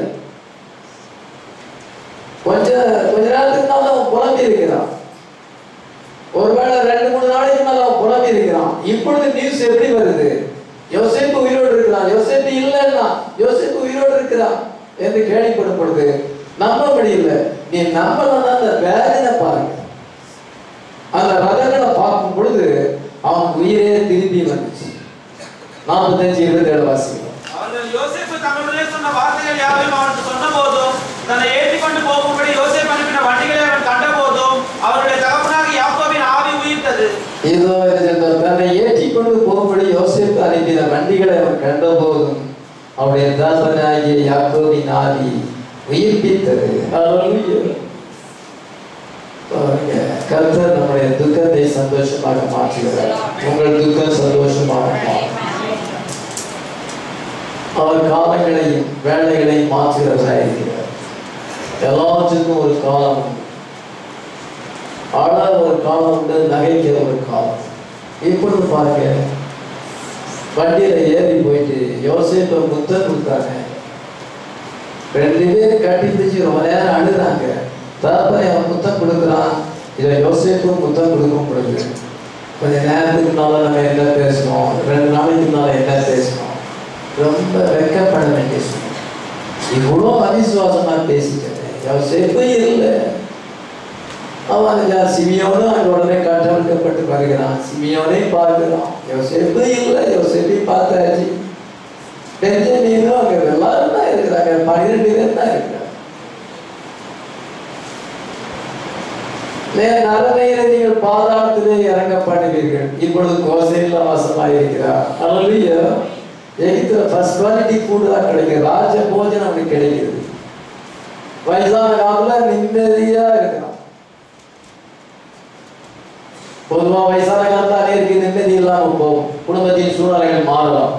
கொஞ்ச கொஞ்ச நேரத்துக்கு மேல அவன் புலம்பி இருக்கிறான் ஒருவேளை ரெண்டு மூணு நாளைக்கு மேல அவன் புலம்பி இருக்கிறான் இப்பொழுது நியூஸ் எப்படி வருது யோசேப்பு உயிரோடு இருக்கிறான் யோசேப்பு இல்லைன்னா யோசேப்பு உயிரோடு இருக்கிறான் என்று கேள்விப்படும் பொழுது நம்ப முடியல நீ நம்பலன்னா அந்த வேதனை பாருங்க அந்த ரதங்களை பார்க்கும் பொழுது அவன் உயிரே திரும்பி வந்துச்சு நாற்பத்தஞ்சு இருபத்தி ஏழு வாசிக்கிறோம் அவர்கள் யோசேப்பு தங்களுடைய சொன்ன வார்த்தைகள் யாவையும் அவனுக்கு சொன்ன போதும் தன்னை ஏற்றிக் கொண்டு போகும்படி யோசேப்பு அனுப்பின வண்டிகளை அவன் கண்ட போதும் அவருடைய தகப்பனாக யாக்கோபின் ஆவி உயிர்த்தது இதோ இந்த தன்னை ஏற்றி கொண்டு போகும்படி யோசித்து அனுப்பின வண்டிகளை அவன் கண்டபோதும் அவருடைய தாசனாகிய யாக்கோபின் ஆவி உயிர்ப்பித்தது Hallelujah. பாருங்க, கர்த்தர் நம்முடைய துக்கத்தை சந்தோஷமாக மாற்றுகிறார் உங்கள் துக்கம் சந்தோஷமாக மாறும் அவர் காலங்களையும் வேலைகளையும் மாற்றுகிறவராக இருக்கிறார் எல்லாத்துக்கும் ஒரு காலம் உண்டு ஆள ஒரு காலம் உண்டு நகைக்க ஒரு காலம் இப்பொழுது பாருங்க வண்டியில ஏறி போயிட்டு யோசேப்பை முத்தம் கொடுத்தாங்க ரெண்டு பேரும் கட்டி பிடிச்சி ரொம்ப நேரம் அழுதாங்க தகப்பனை அவன் முத்தம் கொடுக்குறான் இதை யோசேப்பும் முத்தம் கொடுக்கும் பொழுது கொஞ்ச நேரத்துக்கு முன்னால நம்ம என்ன பேசணும் ரெண்டு நாளைக்கு முன்னால என்ன பேசணும் ரொம்ப வெக்கப்பட வேண்டிய சூழ்நிலை. இவ்வளோ அவிசுவாசமா பேசிட்டேன் யோசேப்பு இல்லை அவன் ஜா- சிமியோனும் அங்க உடனே கட்டமைக்கப்பட்டு வருகிறான் சிமியோனை பார்க்கிறான் யோசேப்பு இல்லை யோசேப்பை பார்த்தாச்சு பெஞ்சமீனும் அங்க எல்லாரும் தான் இருக்கிறாங்க பன்னிரெண்டு பேர் தான் இருக்கிறாங்க நரநீரை நீங்கள் பாதாளத்திலே இறங்க பண்ணுவீர்கள் இப்பொழுது கோசையில் வாசமாக இருக்கிறார் அல்லையா எகிப்துல ஃபர்ஸ்ட் குவாலிட்டி ஃபுட் தான் கிடைக்கும் ராஜ போஜனம் அவனுக்கு கிடைக்குது வயசான காலத்துல நிம்மதியா இருக்கிறான் பொதுவா வயசான காலத்துல அநேருக்கு நிம்மதி இல்லாம போகும் குடும்பத்தின் சூழ்நிலைகள் மாறலாம்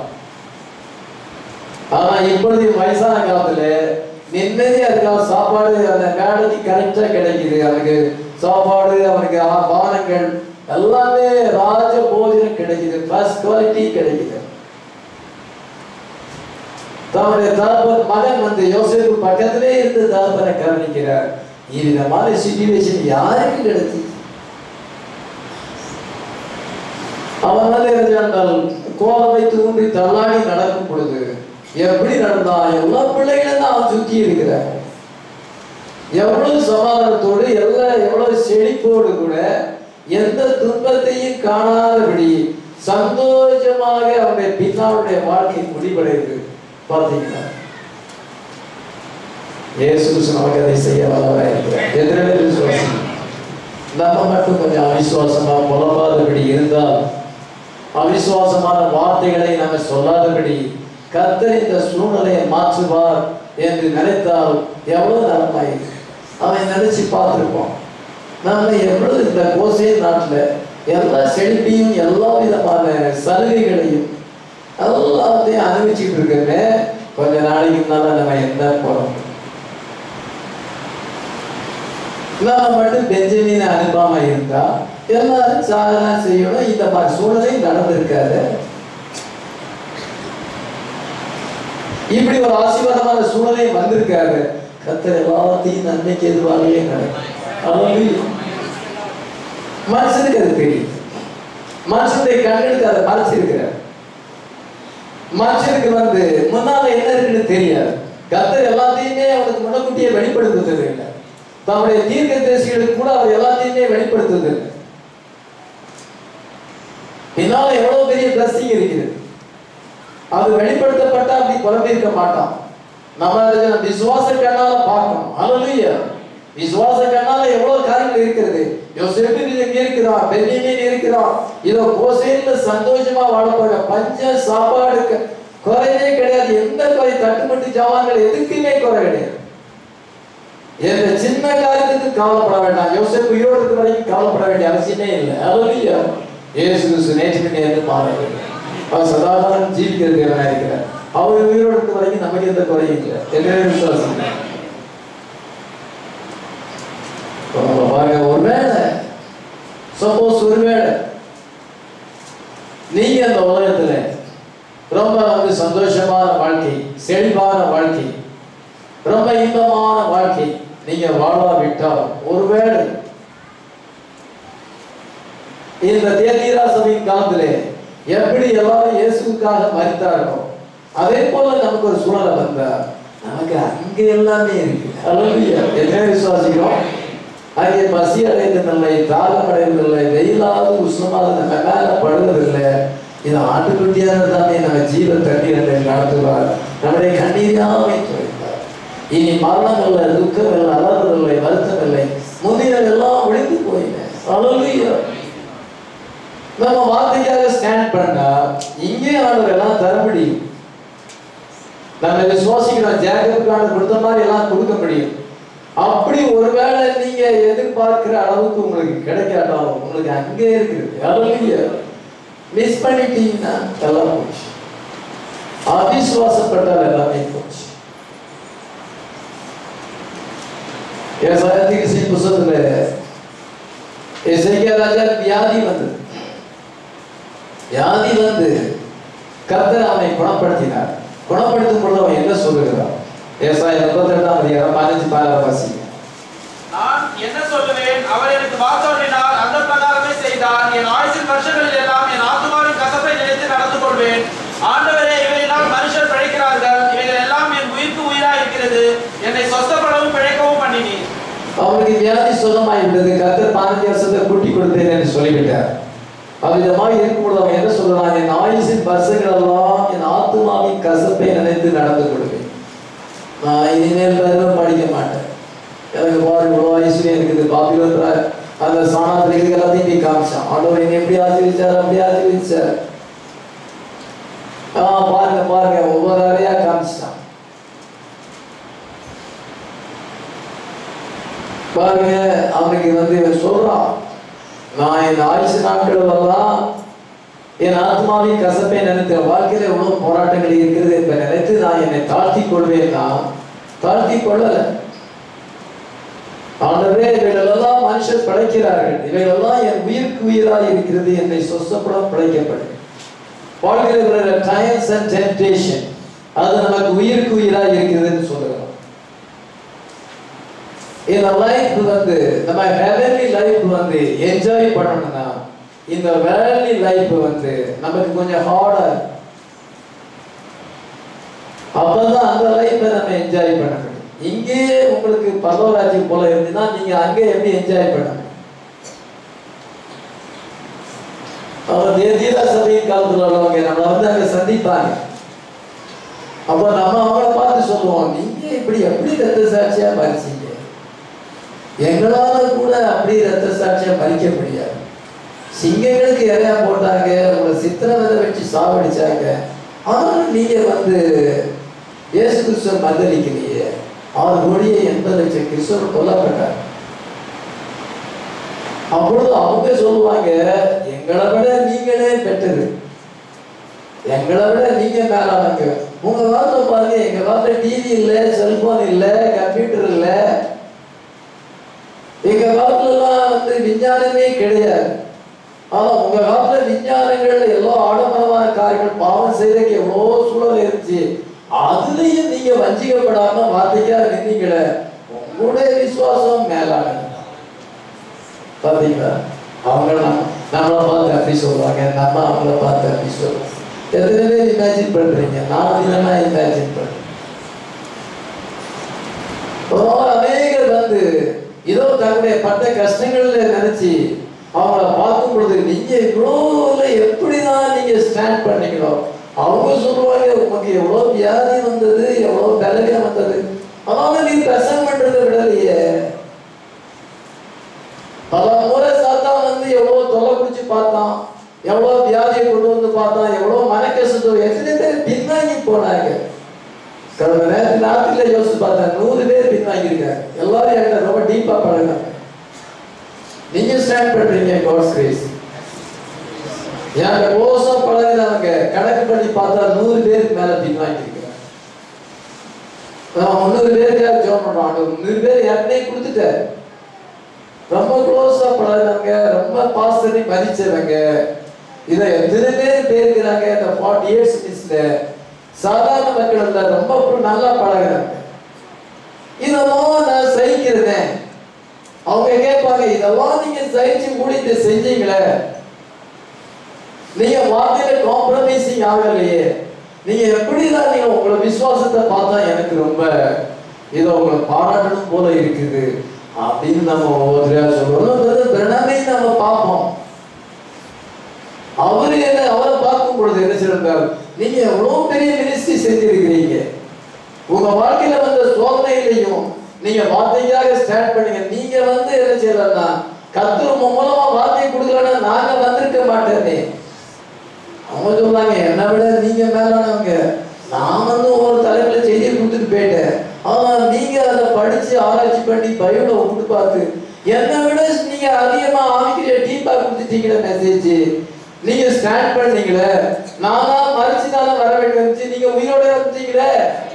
ஆனா இப்பொழுது வயசான காலத்துல நிம்மதியா இருக்கா சாப்பாடு அந்த வேலைக்கு கரெக்டா கிடைக்குது அவனுக்கு சாப்பாடு அவனுக்கு ஆ- பானங்கள் எல்லாமே ராஜ போஜனம் கிடைக்குது ஃபர்ஸ்ட் குவாலிட்டி கிடைக்குது தன்னுடைய தகப்பன் மகன் வந்து யோசேப்பு பக்கத்திலே இருந்து தகப்பனை கவனிக்கிறார் இந்த மாதிரி சுச்சுவேஷன் யாருக்கு கிடைச்சு அவன் வந்து இருந்தால் கோலம் வைத்து ஊன்றி தள்ளாடி நடக்கும் பொழுது எப்படி நடந்தான் எல்லா பிள்ளைகளும் தான் அவன் சுத்தி இருக்கிறார் எவ்வளவு சமாதானத்தோடு எல்லா எவ்வளவு செழிப்போடு கூட எந்த துன்பத்தையும் காணாதபடி சந்தோஷமாக அவனுடைய பின்னாளுடைய வாழ்க்கை முடிவடைந்து பார்த்தீங்களா இயேசு கிறிஸ்து நமக்கு அதை செய்ய வல்லவராக இருக்கிறார் எதிரே விசுவாசி நம்ம மட்டும் கொஞ்சம் அவிசுவாசமா புலம்பாதபடி இருந்தால் அவிசுவாசமான வார்த்தைகளை நம்ம சொல்லாதபடி கர்த்தர் இந்த சூழ்நிலையை மாற்றுவார் என்று நினைத்தால் எவ்வளவு நலமாய் அவன் நினைச்சு பார்த்திருப்போம் நம்ம எவ்வளவு இந்த கோசை நாட்டில் எல்லா செழிப்பையும் எல்லா விதமான சலுகைகளையும் அனுபவிச்சுட்டு இருக்கோமே கொஞ்ச நாளைக்கு முன்னால நம்ம என்ன போறோம் நாம மட்டும் பெஞ்சமின் அனுப்பாம இருந்தா எல்லாரும் சாதனை செய்யணும் இந்த மாதிரி சூழ்நிலை நடந்திருக்காது இப்படி ஒரு ஆசீர்வாதமான சூழ்நிலை வந்திருக்காரு கத்தர் எல்லாத்தையும் நன்மைக்கு எதுவாகவே நடக்கும் Hallelujah. மனுஷனுக்கு அது தெரியும் மனுஷனுடைய கண்களுக்கு அதை மறைச்சிருக்கிறார் மனுஷனுக்கு வந்து முன்னால என்ன இருக்குன்னு தெரியாது கத்தர் எல்லாத்தையுமே அவனுக்கு முன்னக்கூட்டியே வெளிப்படுத்துவது இல்லை தம்முடைய தீர்க்க தரிசிகளுக்கு கூட அவர் எல்லாத்தையுமே வெளிப்படுத்துவது இல்லை பின்னால எவ்வளவு பெரிய பிளஸிங் இருக்கிறது அது வெளிப்படுத்தப்பட்டா அப்படி குழம்பிருக்க மாட்டான் நம்ம அதை விசுவாச கண்ணால பார்க்கணும் அல்லையா விசுவாச கண்ணால எவ்வளவு காரியங்கள் இருக்கிறது யோசேப்பு இங்க இருக்கிறான் பெண்ணிமீன் இருக்கிறான் இதோ கோசேன்ல சந்தோஷமா வாழப்போற பஞ்ச சாப்பாடுக்கு குறையே கிடையாது எந்த குறை தட்டுப்பட்டு ஜாமான்கள் எதுக்குமே குறை கிடையாது எந்த சின்ன காரியத்துக்கு கவலைப்பட வேண்டாம் யோசேப்பு உயிரோடு இருக்கிற வரைக்கும் கவலைப்பட வேண்டிய அவசியமே இல்லை அல்லையா இயேசு கிறிஸ்து நேற்று நேர்ந்து மாறவில்லை அவர் சதாகாலம் ஜீவிக்கிற தேவனா இருக்கிறார் அவர் உயிரோடு இருக்கிற வரைக்கும் நமக்கு எந்த குறையும் இல்லை என்னவே விசுவாசம் இல்லை. இப்ப நம்ம பாருங்க ஒருவேளை சப்போஸ் ஒருவேளை நீங்க அந்த உலகத்துல ரொம்ப வந்து சந்தோஷமான வாழ்க்கை செழிப்பான வாழ்க்கை ரொம்ப இன்பமான வாழ்க்கை நீங்க வாழாவிட்டால் ஒருவேளை இந்த தேதீரா சபையின் காலத்திலே எப்படி எல்லாரும் இயேசுக்காக மறித்தார்களோ அதே போல நமக்கு ஒரு சூழலை வந்தா நமக்கு அங்க எல்லாமே இருக்கு அல்லையா என்ன விசுவாசிக்கிறோம் அங்கே பசி அடைந்ததில்லை தாகம் அடைவதில்லை வெயிலாவது உஷ்ணமாவது நம்ம மேல படுவதில்லை இது ஆட்டுக்குட்டியான தானே நம்ம ஜீவ தண்ணீரை நடத்துவார் நம்முடைய கண்ணீராக வைத்து வைத்தார் இனி மரணம் இல்லை துக்கம் இல்லை அலறுதல் இல்லை வருத்தம் இல்லை முதியல் எல்லாம் ஒழிந்து போயின அல்லையா நம்ம வார்த்தைக்காக ஸ்டாண்ட் பண்ணா இங்கே ஆண்டவர் எல்லாம் தர முடியும் நம்ம விசுவாசிக்கிறோம் ஜேக்கப்புக்கான கொடுத்த மாதிரி எல்லாம் கொடுக்க முடியும் அப்படி ஒருவேளை நீங்க எதிர்பார்க்கிற அளவுக்கு உங்களுக்கு கிடைக்காட்டாலும் உங்களுக்கு அங்கே இருக்குது அல்லையா மிஸ் பண்ணிட்டீங்கன்னா எல்லாம் போச்சு அவிசுவாசப்பட்டால் எல்லாமே போச்சு ஏசாயத்திற்கு புத்தகத்துல எசைக்கியா ராஜா வியாதி வந்தது வியாதி வந்து கர்த்தர் அவனை குணப்படுத்தினார் குணப்படுத்தும் பொழுது அவன் என்ன சொல்லுகிறான் ஏசாய முப்பத்தி ரெண்டாம் அதிகாரம் பதினஞ்சு பாலம் வாசிங்க நான் என்ன சொல்லுவேன் அவர் எனக்கு வாத்தோன்றினார் அந்த பிரகாரமே செய்தார் என் ஆயுசின் வருஷங்களில் எல்லாம் என் ஆத்துமாவின் கசப்பை நினைத்து நடந்து கொள்வேன் ஆண்டவரே இவையெல்லாம் மனுஷர் பிழைக்கிறார்கள் இவைகள் எல்லாம் என் உயிருக்கு உயிரா இருக்கிறது என்னை சொஸ்தப்படவும் பிழைக்கவும் பண்ணினீர் அவனுக்கு வியாதி சுகமாயிருந்தது கர்த்தர் பதினஞ்சு வருஷத்தை கூட்டி கொடுத்தேன் என்று சொல்லிவிட்டார் அவ்விதமாக இருக்கும்பொழுது அவன் என்ன சொல்றான் என் ஆயுசின் வருஷங்கள் எல்லாம் என் ஆத்துமாவின் கசப்பை நினைத்து நடந்து கொள்வேன் நான் இனிமேல் பெருமை படிக்க மாட்டேன் எனக்கு பாரு இவ்வளோ ஐஸ்வர்யம் இருக்குது பாபிலோன்ற அந்த சாணாத்தில் இருக்கு எல்லாத்தையும் நீ காமிச்சான் ஆண்டவர் என்னை எப்படி ஆசீர்விச்சார் அப்படி ஆசீர்விச்சார் ஆ பாருங்க பாருங்க ஒவ்வொரு அறையா காமிச்சிட்டான் பாருங்க அவனுக்கு வந்து இவன் சொல்றான் நான் என் ஆயுசு நாட்கள் எல்லாம் என் ஆத்மாவின் கசப்பை நினைத்த வாழ்க்கையில எவ்வளவு போராட்டங்கள் இருக்கிறது என்பதை நினைத்து நான் என்னை தாழ்த்தி கொள்வேன்னா தாழ்த்தி கொள்ளல ஆண்டவே இவைகளெல்லாம் மனுஷர் படைக்கிறார்கள் இவைகளெல்லாம் என் உயிருக்கு உயிராய் இருக்கிறது என்னை சொசப்படம் படைக்கப்படும் வாழ்க்கையில டைம்ஸ் அண்ட் டெம்டேஷன் அது நமக்கு உயிருக்கு உயிராய் இருக்கிறதுன்னு சொல்லுகிறோம் இந்த லைஃப் வந்து நம்ம ஹெவன்லி லைஃப் வந்து என்ஜாய் பண்ணணும்னா இந்த வேர்ல்ட்லி லைஃப் வந்து நமக்கு கொஞ்சம் ஹார்டா அப்பதான் அந்த லைஃப்பை நம்ம என்ஜாய் பண்ண முடியும் இங்கேயே உங்களுக்கு பரவராஜ்யம் போல இருந்துன்னா நீங்க அங்கே எப்படி என்ஜாய் பண்ண முடியும் அவங்க தேதியதா சபையின் காலத்துல உள்ளவங்க நம்மளை வந்து அங்க சந்திப்பாங்க அப்ப நம்ம அவங்கள பார்த்து சொல்லுவோம் நீங்க இப்படி எப்படி ரத்த சாட்சியா மறிச்சீங்க எங்களால கூட அப்படி ரத்த சாட்சியா மறிக்க முடியாது சிங்கங்களுக்கு இறையா போட்டாங்க உங்களை சித்திரவதை வச்சு சாவடிச்சாங்க ஆனாலும் நீங்க வந்து இயேசு கிறிஸ்துவ மறுதளிக்கிறீங்க ஆறு கோடியே எண்பது லட்சம் கிறிஸ்தவர் கொல்லப்பட்டார் அப்பொழுது அவங்க சொல்லுவாங்க எங்களை விட நீங்களே பெட்டரு எங்களை விட நீங்க மேலானங்க உங்க காலத்துல பாருங்க எங்க காலத்துல டிவி இல்ல செல்போன் இல்ல கம்ப்யூட்டர் இல்ல எங்க காலத்துல எல்லாம் வந்து விஞ்ஞானமே கிடையாது ஆனா உங்க காலத்துல விஞ்ஞானங்கள் எல்லா ஆடம்பரமான காரியங்கள் பாவம் செய்யறதுக்கு எவ்வளோ சூழல் இருந்துச்சு அதுலயும் நீங்க வஞ்சிக்கப்படாம வார்த்தைக்கா நின்னீங்களே உங்களுடைய விசுவாசம் மேலானது பாத்தீங்களா அவங்க நம்ம நம்மளை பார்த்து அப்படி சொல்லுவாங்க நம்ம அவங்கள பார்த்து அப்படி சொல்லுவோம் எத்தனை பேர் இமேஜின் பண்றீங்க நான் அதிகமா இமேஜின் பண்றேன் ஒரு அநேகர் வந்து ஏதோ தன்னுடைய பட்ட கஷ்டங்கள்ல நினைச்சு அவங்கள பார்க்கும் பொழுது நீங்க இவ்வளோல எப்படிதான் நீங்க ஸ்டாண்ட் பண்ணீங்களோ அவங்க சொல்லுவாங்க உனக்கு எவ்வளவு வியாதி வந்தது எவ்வளவு பலவீனம் வந்தது ஆனாலும் நீ பிரசங்கம் பண்றதை விடலையே பல முறை சாத்தான் வந்து எவ்வளவு தொலை குடிச்சு பார்த்தான் எவ்வளவு வியாதியை கொண்டு வந்து பார்த்தான் எவ்வளவு மனக்கசத்தோ எத்தனை பேர் பின்வாங்கி போனாங்க கடந்த நேரத்தில் ராத்திரில யோசிச்சு பார்த்தேன் நூறு பேர் பின்வாங்கி இருக்காங்க எல்லாரும் என்கிட்ட ரொம்ப டீப்பா பழகினாங்க நீங்க ஸ்டாண்ட் பண்றீங்க காட்ஸ் கிரேஸ் என்கிட்ட க்ளோஸா பழகினவங்க கணக்கு பண்ணி பார்த்தா நூறு பேருக்கு மேல பின்வாங்கி இருக்கிறாங்க நான் முந்நூறு பேருக்காக ஜோம் பண்றோம் ஆண்டவர் முந்நூறு பேர் யாருனே கொடுத்துட்டாரு ரொம்ப க்ளோஸா பழகினவங்க ரொம்ப பாஸ் பண்ணி மதிச்சவங்க இதை எத்தனை பேர் பேருக்கிறாங்க இந்த ஃபார்ட்டி இயர்ஸ் மிஸ்ல சாதாரண மக்கள் இல்ல ரொம்ப நல்லா பழகுறாங்க இதெல்லாம் நான் சகிக்கிறேன் அவங்க கேட்பாங்க இதெல்லாம் நீங்க சகிச்சு ஊழியத்தை செஞ்சீங்களே நீங்க வார்த்தையில காம்ப்ரமைசிங் ஆகலையே நீங்க எப்படிதான் நீங்க உங்களோட விசுவாசத்தை பார்த்தா எனக்கு ரொம்ப இதை உங்களை பாராட்டணும் போல இருக்குது அப்படின்னு நம்ம ஒவ்வொருத்தரையா சொல்றோம் பிரணமே நம்ம பார்ப்போம் அவரு என்ன அவரை பார்க்கும் பொழுது என்ன சொல்றாரு நீங்க எவ்வளவு பெரிய மினிஸ்ட்ரி செஞ்சிருக்கிறீங்க உங்க வாழ்க்கையில வந்த சோதனையிலையும் நீங்க வார்த்தைக்காக ஸ்டாண்ட் பண்ணீங்க நீங்க வந்து என்ன செய்யலன்னா கத்துரு மூலமா வார்த்தை கொடுக்கலன்னா நாங்க வந்திருக்க மாட்டேனே அவங்க சொன்னாங்க என்னை விட நீங்க மேலானவங்க நான் வந்து ஒரு தலைப்புல செய்தியை கொடுத்துட்டு போயிட்டேன் ஆனா நீங்க அதை படிச்சு ஆராய்ச்சி பண்ணி பைபிளை விட்டு பார்த்து என்னை விட நீங்க அதிகமா ஆவிக்கிற டீப்பா கொடுத்துட்டீங்களே மெசேஜ் நீங்க ஸ்டாண்ட் பண்ணீங்களே நானா மறிச்சுதானே வர வேண்டியிருந்துச்சு நீங்க உயிரோட இருந்தீங்களே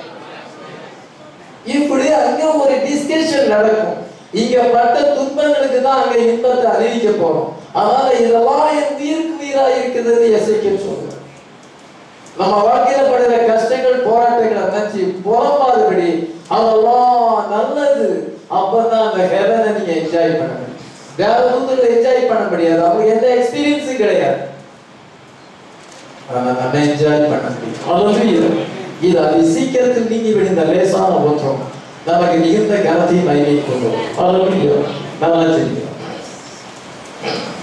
இப்படி அங்க ஒரு டிஸ்கஷன் நடக்கும் இங்க பட்ட துன்பங்களுக்கு தான் அங்க இன்பத்தை அறிவிக்க போறோம் அதனால இதெல்லாம் என் உயிருக்கு உயிரா இருக்குதுன்னு எசைக்க சொல்றேன் நம்ம வாழ்க்கையில படுற கஷ்டங்கள் போராட்டங்களை நினைச்சு புறம்பாதபடி அதெல்லாம் நல்லது அப்பதான் அந்த ஹெவனை நீங்க என்ஜாய் பண்ண முடியும் வேற தூதர்கள் என்ஜாய் பண்ண முடியாது அவங்க எந்த எக்ஸ்பீரியன்ஸும் கிடையாது ஆனா நம்ம என்ஜாய் பண்ண முடியும் Hallelujah. இது அது சீக்கிரத்தில் நீங்கி விடுந்த லேசான ஒன்றும் நமக்கு மிகுந்த கனத்தையும் மகிமையும் கொண்டு வரும் Hallelujah. நல்லா தெரியும்